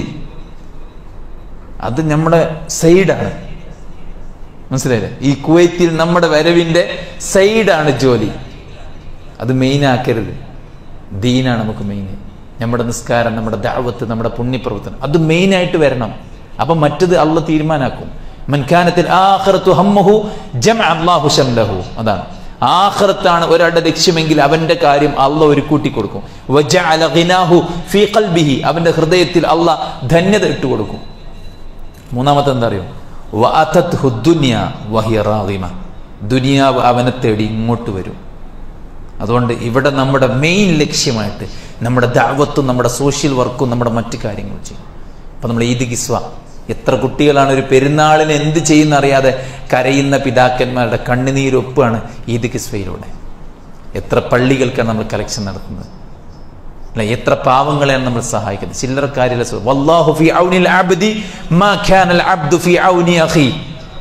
അത് നമ്മുടെ സൈഡാണ് മനസ്സിലായില്ലേ ഈ കുവൈത്തിൽ നമ്മുടെ വരവിന്റെ സൈഡാണ് ജോലി അത് മെയിൻ ആക്കരുത് ദീനാണ് നമുക്ക് മെയിൻ നമ്മുടെ നിസ്കാരം നമ്മുടെ ദാവത്ത് നമ്മുടെ പുണ്യപ്രവർത്തനം അത് മെയിൻ ആയിട്ട് വരണം അപ്പൊ മറ്റത് അള്ള തീരുമാനാക്കും മൻഖാനത്തിൽ ആഖിറത്തു ഹമ്മഹു ജമഅ അല്ലാഹു ശംലഹു അതാണ് ആഖിറത്താണ് ഒരാളുടെ ലക്ഷ്യമെങ്കിൽ അവന്റെ കാര്യം അള്ള ഒരു കൂട്ടി കൊടുക്കും വജഅല ഗിനാഹു ഫീ ഖൽബിഹി അവന്റെ ഹൃദയത്തിൽ അള്ള ധന്യത ഇട്ട് കൊടുക്കും മൂന്നാമത്തെ എന്താ അറിയോ വഅതത്ഹു ദുനിയ വഹിയ റാഗിമ ദുനിയാവ് അവനെ തേടി ഇങ്ങോട്ട് വരും അതുകൊണ്ട് ഇവിടെ നമ്മുടെ മെയിൻ ലക്ഷ്യമായിട്ട് നമ്മുടെ ദാവത്തും നമ്മുടെ സോഷ്യൽ വർക്കും നമ്മുടെ മറ്റു കാര്യങ്ങളും ചെയ്യും അപ്പൊ നമ്മൾ ഈദ് കിസ്വ എത്ര കുട്ടികളാണ് ഒരു പെരുന്നാളിന് എന്ത് ചെയ്യുന്ന അറിയാതെ കരയുന്ന പിതാക്കന്മാരുടെ കണ്ണുനീരൊപ്പാണ് ഈദ് കിസ്വയിലൂടെ എത്ര പള്ളികൾക്കാണ് നമ്മൾ കലക്ഷൻ നടത്തുന്നത് അല്ലെ എത്ര പാവങ്ങളെയാണ് നമ്മൾ സഹായിക്കുന്നത് ചില്ലറക്കാരിലെ സു- വല്ലാഹു ഫി ഔനിൽ അബ്ദി മാ കാനൽ അബ്ദു ഫി ഔനി അഖി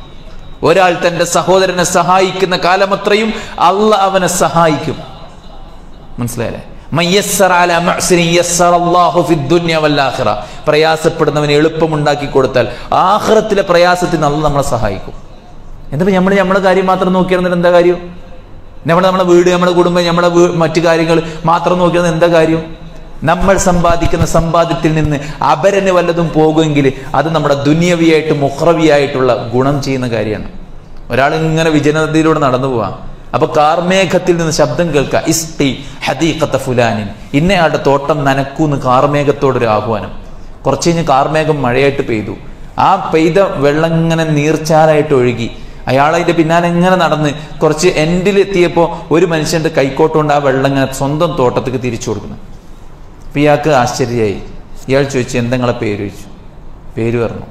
ഒരാൾ തന്റെ സഹോദരനെ സഹായിക്കുന്ന കാലമത്രയും അല്ല അവനെ സഹായിക്കും മനസ്സിലായല്ലേ മൻ യസ്സറ അലാ മുഅ്സിരിൻ യസ്സറ അല്ലാഹു ഫി ദുനിയ വൽ ആഖിറ പ്രയാസപ്പെടുന്നവന് എളുപ്പമുണ്ടാക്കി കൊടുത്താൽ ആഖിറത്തിലെ പ്രയാസത്തിന് അല്ല നമ്മളെ സഹായിക്കും എന്നിട്ട് നമ്മൾ നമ്മുടെ കാര്യം മാത്രം നോക്കിയിരുന്നിട്ട് എന്താ കാര്യം നമ്മൾ നമ്മുടെ വീട് നമ്മുടെ കുടുംബം നമ്മുടെ വീ- മറ്റു കാര്യങ്ങൾ മാത്രം നോക്കിയത് എന്താ കാര്യം നമ്മൾ സമ്പാദിക്കുന്ന സമ്പാദ്യത്തിൽ നിന്ന് അപരന് വല്ലതും പോകുമെങ്കിൽ അത് നമ്മുടെ ദുന്യവിയായിട്ട് മുഹ്റവിയായിട്ടുള്ള ഗുണം ചെയ്യുന്ന കാര്യമാണ് ഒരാൾ ഇങ്ങനെ വിജനതയിലൂടെ നടന്നു പോവാം അപ്പൊ കാർമേഘത്തിൽ നിന്ന് ശബ്ദം കേൾക്കുക ഇസ്തി ഹദീഖത്ത ഫുലാനിൻ ഇന്നയാളുടെ തോട്ടം നനക്കൂന്ന് കാർമേഘത്തോടൊരു ആഹ്വാനം കുറച്ച് കഴിഞ്ഞ് കാർമേഘം മഴയായിട്ട് പെയ്തു ആ പെയ്ത വെള്ളം ഇങ്ങനെ നീർച്ചാലായിട്ട് ഒഴുകി അയാൾ അതിന്റെ പിന്നാലെ ഇങ്ങനെ നടന്ന് കുറച്ച് എൻഡിലെത്തിയപ്പോൾ ഒരു മനുഷ്യന്റെ കൈക്കോട്ടുകൊണ്ട് ആ വെള്ളം ഇങ്ങനെ സ്വന്തം തോട്ടത്തേക്ക് തിരിച്ചു കൊടുക്കുന്നു അപ്പൊ ഇയാൾക്ക് ആശ്ചര്യമായി ഇയാൾ ചോദിച്ചു എന്താ നിങ്ങളെ പേര് ചോദിച്ചു പേര് പറഞ്ഞു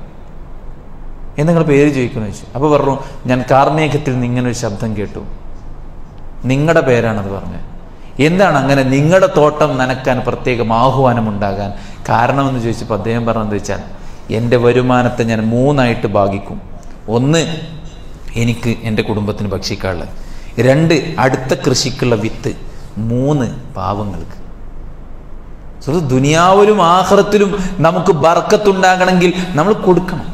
എന്താ നിങ്ങളെ പേര് ചോദിക്കുന്നു ചോദിച്ചു അപ്പൊ പറഞ്ഞു ഞാൻ കാർമേഘത്തിൽ നിന്ന് ഇങ്ങനെ ഒരു ശബ്ദം കേട്ടു നിങ്ങളുടെ പേരാണത് പറഞ്ഞത് എന്താണ് അങ്ങനെ നിങ്ങളുടെ തോട്ടം നനക്കാൻ പ്രത്യേകം ആഹ്വാനം ഉണ്ടാകാൻ കാരണമെന്ന് ചോദിച്ചപ്പോൾ അദ്ദേഹം പറഞ്ഞതെന്ന് വെച്ചാൽ എൻ്റെ വരുമാനത്തെ ഞാൻ മൂന്നായിട്ട് ഭാഗിക്കും ഒന്ന് എനിക്ക് എൻ്റെ കുടുംബത്തിന് ഭക്ഷിക്കാനുള്ളത് രണ്ട് അടുത്ത കൃഷിക്കുള്ള വിത്ത് മൂന്ന് പാവങ്ങൾക്ക് സുഹൃത്ത് ദുനിയാവിലും ആഹ്റത്തിലും നമുക്ക് ബർക്കത്തുണ്ടാകണമെങ്കിൽ നമ്മൾ കൊടുക്കണം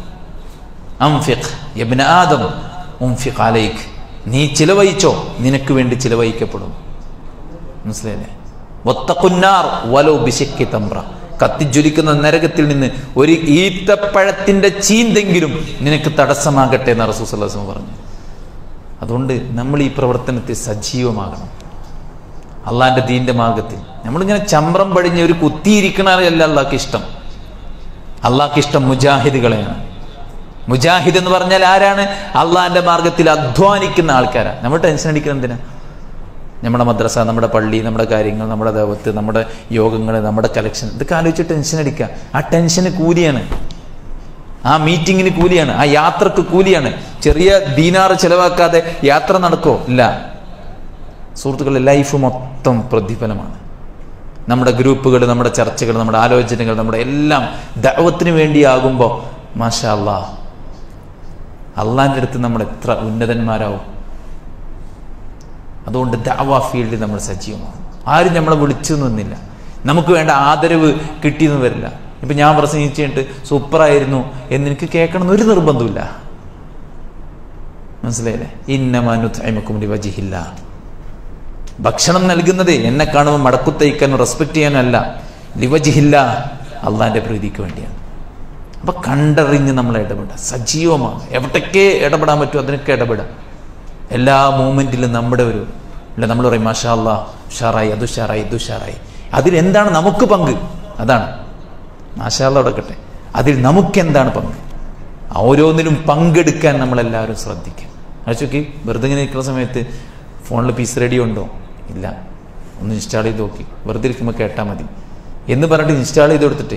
അംഫിഖ് യബ്ന ആദം ഉംഫിഖ് അലൈക്ക് നീ ചിലവഴിച്ചോ നിനക്ക് വേണ്ടി ചിലവഴിക്കപ്പെടും മനസ്സിലായില്ലേ ഒത്തക്കുന്നാർ വലോ ബിശക്കി തമ്പ്ര കത്തിജ്വലിക്കുന്ന നരകത്തിൽ നിന്ന് ഒരു ഈത്തപ്പഴത്തിന്റെ ചീന്തെങ്കിലും നിനക്ക് തടസ്സമാകട്ടെ എന്ന് റസൂസല്ലാസ്മ പറഞ്ഞു അതുകൊണ്ട് നമ്മൾ ഈ പ്രവർത്തനത്തിൽ സജീവമാകണം അള്ളാന്റെ ദീന്റെ മാർഗത്തിൽ നമ്മളിങ്ങനെ ചമ്രം പടിഞ്ഞ് ഒരു കുത്തിയിരിക്കണല്ല അള്ളാഹ്ക്ക് ഇഷ്ടം അള്ളാഹ്ക്ക് ഇഷ്ടം മുജാഹിദുകളെയാണ് മുജാഹിദ് എന്ന് പറഞ്ഞാൽ ആരാണ് അള്ളാഹിന്റെ മാർഗത്തിൽ അധ്വാനിക്കുന്ന ആൾക്കാരാണ് നമ്മൾ ടെൻഷൻ അടിക്കുന്നത് എന്തിനാ നമ്മുടെ മദ്രസ നമ്മുടെ പള്ളി നമ്മുടെ കാര്യങ്ങൾ നമ്മുടെ ദൈവത്ത് നമ്മുടെ യോഗങ്ങൾ നമ്മുടെ കലക്ഷൻ ഇതൊക്കെ ആലോചിച്ച് ടെൻഷൻ അടിക്കുക ആ ടെൻഷന് കൂലിയാണ് ആ മീറ്റിങ്ങിന് കൂലിയാണ് ആ യാത്രക്ക് കൂലിയാണ് ചെറിയ ദീനാറ് ചെലവാക്കാതെ യാത്ര നടക്കോ ഇല്ല സുഹൃത്തുക്കളെ ലൈഫ് മൊത്തം പ്രതിഫലമാണ് നമ്മുടെ ഗ്രൂപ്പുകൾ നമ്മുടെ ചർച്ചകൾ നമ്മുടെ ആലോചനകൾ നമ്മുടെ എല്ലാം ദൈവത്തിന് വേണ്ടിയാകുമ്പോൾ മാഷാ അല്ലാ അള്ളാൻ്റെ അടുത്ത് നമ്മൾ എത്ര ഉന്നതന്മാരാവും അതുകൊണ്ട് ദാവ ഫീൽഡിൽ നമ്മൾ സജീവമാണ് ആരും നമ്മളെ വിളിച്ചു നിന്നില്ല നമുക്ക് വേണ്ട ആദരവ് കിട്ടിയെന്ന് വരില്ല ഇപ്പം ഞാൻ പ്രസംഗിച്ചിട്ട് സൂപ്പറായിരുന്നു എന്ന് എനിക്ക് കേൾക്കണം ഒരു നിർബന്ധമില്ല മനസ്സിലായില്ലേ ഇന്നമാനുത്തൈമക്കും വജിഹില്ല ഭക്ഷണം നൽകുന്നത് എന്നെ കാണുമ്പോൾ മടക്കുത്തയ്ക്കാനും റെസ്പെക്ട് ചെയ്യാനല്ല ലിവജിഹില്ല അള്ളാന്റെ പ്രീതിക്ക് വേണ്ടിയാണ് അപ്പൊ കണ്ടറിഞ്ഞ് നമ്മൾ ഇടപെടുക സജീവമാണ് എവിടേക്ക് ഇടപെടാൻ പറ്റുമോ അതിനൊക്കെ ഇടപെടാം എല്ലാ മൂമെന്റിലും നമ്മുടെ ഒരു അല്ല നമ്മൾ പറയും മാഷാ അല്ലാ ഉഷാറായി അത് ഉഷാറായി ഇത് ഉഷാറായി അതിൽ എന്താണ് നമുക്ക് പങ്ക് അതാണ് മാഷാ അല്ലാ അടക്കട്ടെ അതിൽ നമുക്ക് എന്താണ് പങ്ക് ഓരോന്നിലും പങ്കെടുക്കാൻ നമ്മളെല്ലാവരും ശ്രദ്ധിക്കുക അയച്ചോക്കി വെറുതെ ഇങ്ങനെ നിൽക്കുന്ന സമയത്ത് ഫോണിൽ പീസ് റേഡിയോ ഉണ്ടോ ഇല്ല ഒന്ന് ഇൻസ്റ്റാൾ ചെയ്ത് നോക്കി വെറുതെ ഇരിക്കുമ്പോൾ കേട്ടാൽ മതി എന്ന് പറഞ്ഞിട്ട് ഇൻസ്റ്റാൾ ചെയ്ത് കൊടുത്തിട്ടേ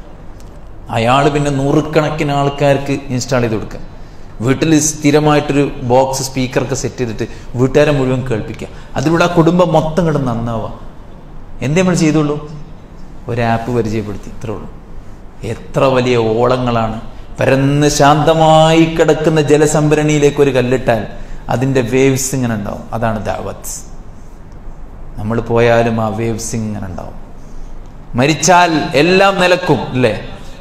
അയാൾ പിന്നെ നൂറുകണക്കിന് ആൾക്കാർക്ക് ഇൻസ്റ്റാൾ ചെയ്ത് കൊടുക്കുക വീട്ടിൽ സ്ഥിരമായിട്ടൊരു ബോക്സ് സ്പീക്കറൊക്കെ സെറ്റ് ചെയ്തിട്ട് വീട്ടുകാരെ മുഴുവൻ കേൾപ്പിക്കുക അതിലൂടെ ആ കുടുംബം മൊത്തം കിടന്ന് നന്നാവുക എന്തേ നമ്മൾ ചെയ്തുള്ളൂ ഒരു ആപ്പ് പരിചയപ്പെടുത്തി ഇത്രേ ഉള്ളൂ എത്ര വലിയ ഓളങ്ങളാണ് പരന്ന് ശാന്തമായി കിടക്കുന്ന ജലസംഭരണിയിലേക്ക് ഒരു കല്ലിട്ടാൽ അതിൻ്റെ വേവ്സ് ഇങ്ങനെ ഉണ്ടാവും അതാണ് ദാവത്ത് നമ്മൾ പോയാലും ആ വേവ്സ് ഇങ്ങനെ ഉണ്ടാവും മരിച്ചാൽ എല്ലാം നിലക്കും അല്ലേ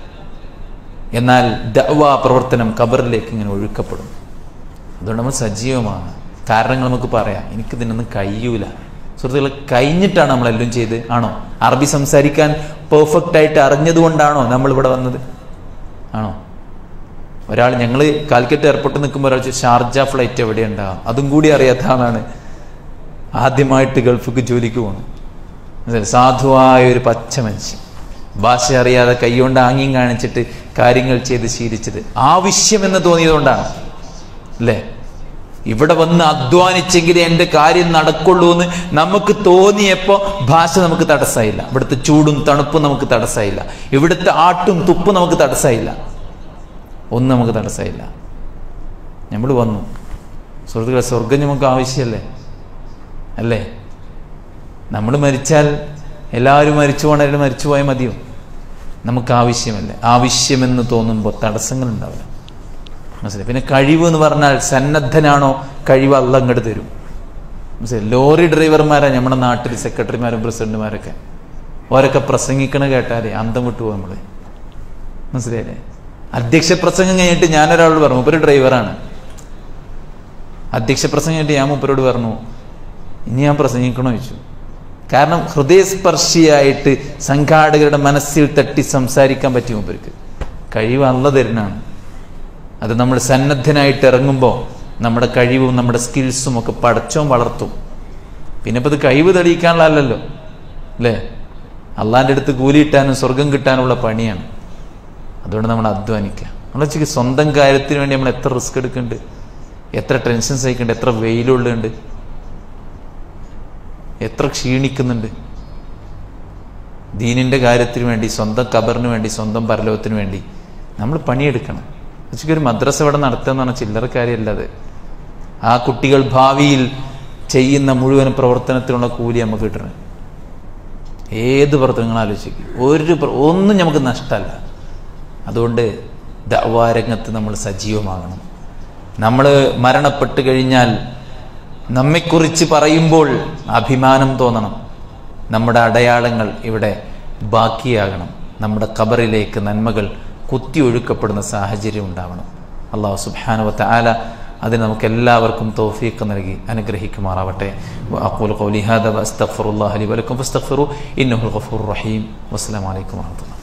എന്നാൽ ദവാ പ്രവർത്തനം കബറിലേക്ക് ഇങ്ങനെ ഒഴുക്കപ്പെടും അതുകൊണ്ട് നമ്മൾ സജീവമാണ് കാരണങ്ങൾ നമുക്ക് പറയാം എനിക്കിതിനൊന്നും കഴിയൂല സുഹൃത്തുക്കളെ കഴിഞ്ഞിട്ടാണ് നമ്മളെല്ലാം ചെയ്ത് ആണോ അറബി സംസാരിക്കാൻ പെർഫെക്റ്റ് ആയിട്ട് അറിഞ്ഞതുകൊണ്ടാണോ നമ്മൾ ഇവിടെ വന്നത് ആണോ ഒരാൾ ഞങ്ങൾ കാലിക്കറ്റ് എയർപോർട്ടിൽ നിൽക്കുമ്പോൾ ഒരാൾ ചോദിച്ചു, ഷാർജ ഫ്ലൈറ്റ് എവിടെ ഉണ്ടാകാം അതും കൂടി അറിയാത്തതാണ് ആദ്യമായിട്ട് ഗൾഫിക്ക് ജോലിക്ക് പോകുന്നത് മനസ്സിലായോ? സാധുവായ ഒരു പച്ച മനുഷ്യൻ ഭാഷ അറിയാതെ കൈകൊണ്ട് ആംഗ്യം കാണിച്ചിട്ട് കാര്യങ്ങൾ ചെയ്ത് ശീലിച്ചത് ആവശ്യമെന്ന് തോന്നിയതുകൊണ്ടാണ് അല്ലേ ഇവിടെ വന്ന് അധ്വാനിച്ചെങ്കിലേ എൻ്റെ കാര്യം നടക്കുള്ളൂ എന്ന് നമുക്ക് തോന്നിയപ്പോൾ ഭാഷ നമുക്ക് തടസ്സമായില്ല ഇവിടുത്തെ ചൂടും തണുപ്പും നമുക്ക് തടസ്സമായില്ല ഇവിടുത്തെ ആട്ടും തുപ്പും നമുക്ക് തടസ്സമായില്ല ഒന്നും നമുക്ക് തടസ്സമായില്ല നമ്മൾ വന്നു സുഹൃത്തുക്കളെ സ്വർഗം നമുക്ക് ആവശ്യമല്ലേ അല്ലേ നമ്മൾ മരിച്ചാൽ എല്ലാവരും മരിച്ചു പോകണവരും മരിച്ചു പോയാൽ മതിയോ നമുക്ക് ആവശ്യമല്ലേ ആവശ്യമെന്ന് തോന്നുമ്പോൾ തടസ്സങ്ങൾ ഉണ്ടാവില്ല മനസ്സിലായി പിന്നെ കഴിവ് എന്ന് പറഞ്ഞാൽ സന്നദ്ധനാണോ കഴിവ് അല്ല അങ്ങോട്ട് തരും മനസ്സിലായി ലോറി ഡ്രൈവർമാരാണ് നമ്മുടെ നാട്ടിൽ സെക്രട്ടറിമാരും പ്രസിഡന്റുമാരൊക്കെ ഓരൊക്കെ പ്രസംഗിക്കണ കേട്ടാലേ അന്തം വിട്ടു പോകും നമ്മള് മനസ്സിലായില്ലേ അധ്യക്ഷ പ്രസംഗം കഴിഞ്ഞിട്ട് ഞാനൊരാളോട് പറഞ്ഞു മൂപ്പര് ഡ്രൈവറാണ് അധ്യക്ഷ പ്രസംഗം കഴിഞ്ഞിട്ട് ഞാൻ മൂപ്പരോട് പറഞ്ഞു ഇനി ഞാൻ പ്രസംഗിക്കണോ ചോദിച്ചു കാരണം ഹൃദയസ്പർശിയായിട്ട് സംഘാടകരുടെ മനസ്സിൽ തട്ടി സംസാരിക്കാൻ പറ്റി മൂപ്പർക്ക് കഴിവ് അല്ല തരുന്നതാണ് അത് നമ്മൾ സന്നദ്ധനായിട്ട് ഇറങ്ങുമ്പോൾ നമ്മുടെ കഴിവും നമ്മുടെ സ്കിൽസും ഒക്കെ പടച്ചോം വളർത്തും പിന്നെ ഇപ്പം ഇത് കഴിവ് തെളിയിക്കാനുള്ളതല്ലോ അല്ലേ അള്ളാൻ്റെ അടുത്ത് കൂലി കിട്ടാനും സ്വർഗം കിട്ടാനുള്ള പണിയാണ് അതുകൊണ്ട് നമ്മൾ അധ്വാനിക്കുക നമ്മൾ വെച്ചാൽ സ്വന്തം കാര്യത്തിന് വേണ്ടി നമ്മൾ എത്ര റിസ്ക് എടുക്കുന്നുണ്ട് എത്ര ടെൻഷൻ സഹിക്കുന്നുണ്ട് എത്ര വെയിലുള്ളുണ്ട് എത്ര ക്ഷീണിക്കുന്നുണ്ട് ദീനിൻ്റെ കാര്യത്തിന് വേണ്ടി സ്വന്തം കബറിന് വേണ്ടി സ്വന്തം പരലോകത്തിന് വേണ്ടി നമ്മൾ പണിയെടുക്കണം ഉച്ചയ്ക്ക് ഒരു മദ്രസ ഇവിടെ നടത്തുക എന്ന് പറഞ്ഞാൽ ചില്ലറ കാര്യമല്ല അത് ആ കുട്ടികൾ ഭാവിയിൽ ചെയ്യുന്ന മുഴുവൻ പ്രവർത്തനത്തിനുള്ള കൂലി നമുക്ക് കിട്ടണം ഏത് പ്രവർത്തനങ്ങൾ ആലോചിക്കും ഒരു പ്ര- ഒന്നും നമുക്ക് നഷ്ടമല്ല അതുകൊണ്ട് ദവാരംഗത്ത് നമ്മൾ സജീവമാകണം നമ്മൾ മരണപ്പെട്ട് കഴിഞ്ഞാൽ നമ്മെക്കുറിച്ച് പറയുമ്പോൾ അഭിമാനം തോന്നണം നമ്മുടെ അടയാളങ്ങൾ ഇവിടെ ബാക്കിയാകണം നമ്മുടെ കബറിലേക്ക് നന്മകൾ കുത്തി ഒഴുക്കപ്പെടുന്ന സാഹചര്യം ഉണ്ടാവണം അള്ളാഹു സുബാനുവത്ത ആല അതിന് നമുക്ക് എല്ലാവർക്കും തൗഫീഖ് നൽകി അനുഗ്രഹിക്കുമാറാവട്ടെ അഖൂലു ഖൗലി ഹാദ വഅസ്തഗ്ഫിറുല്ലാഹ ലി വലക്കും ഫസ്തഗ്ഫിറു ഇന്നഹുൽ ഗഫൂറുർ റഹീം വസ്സലാമു അലൈക്കും വറഹ്മത്തുള്ളാഹി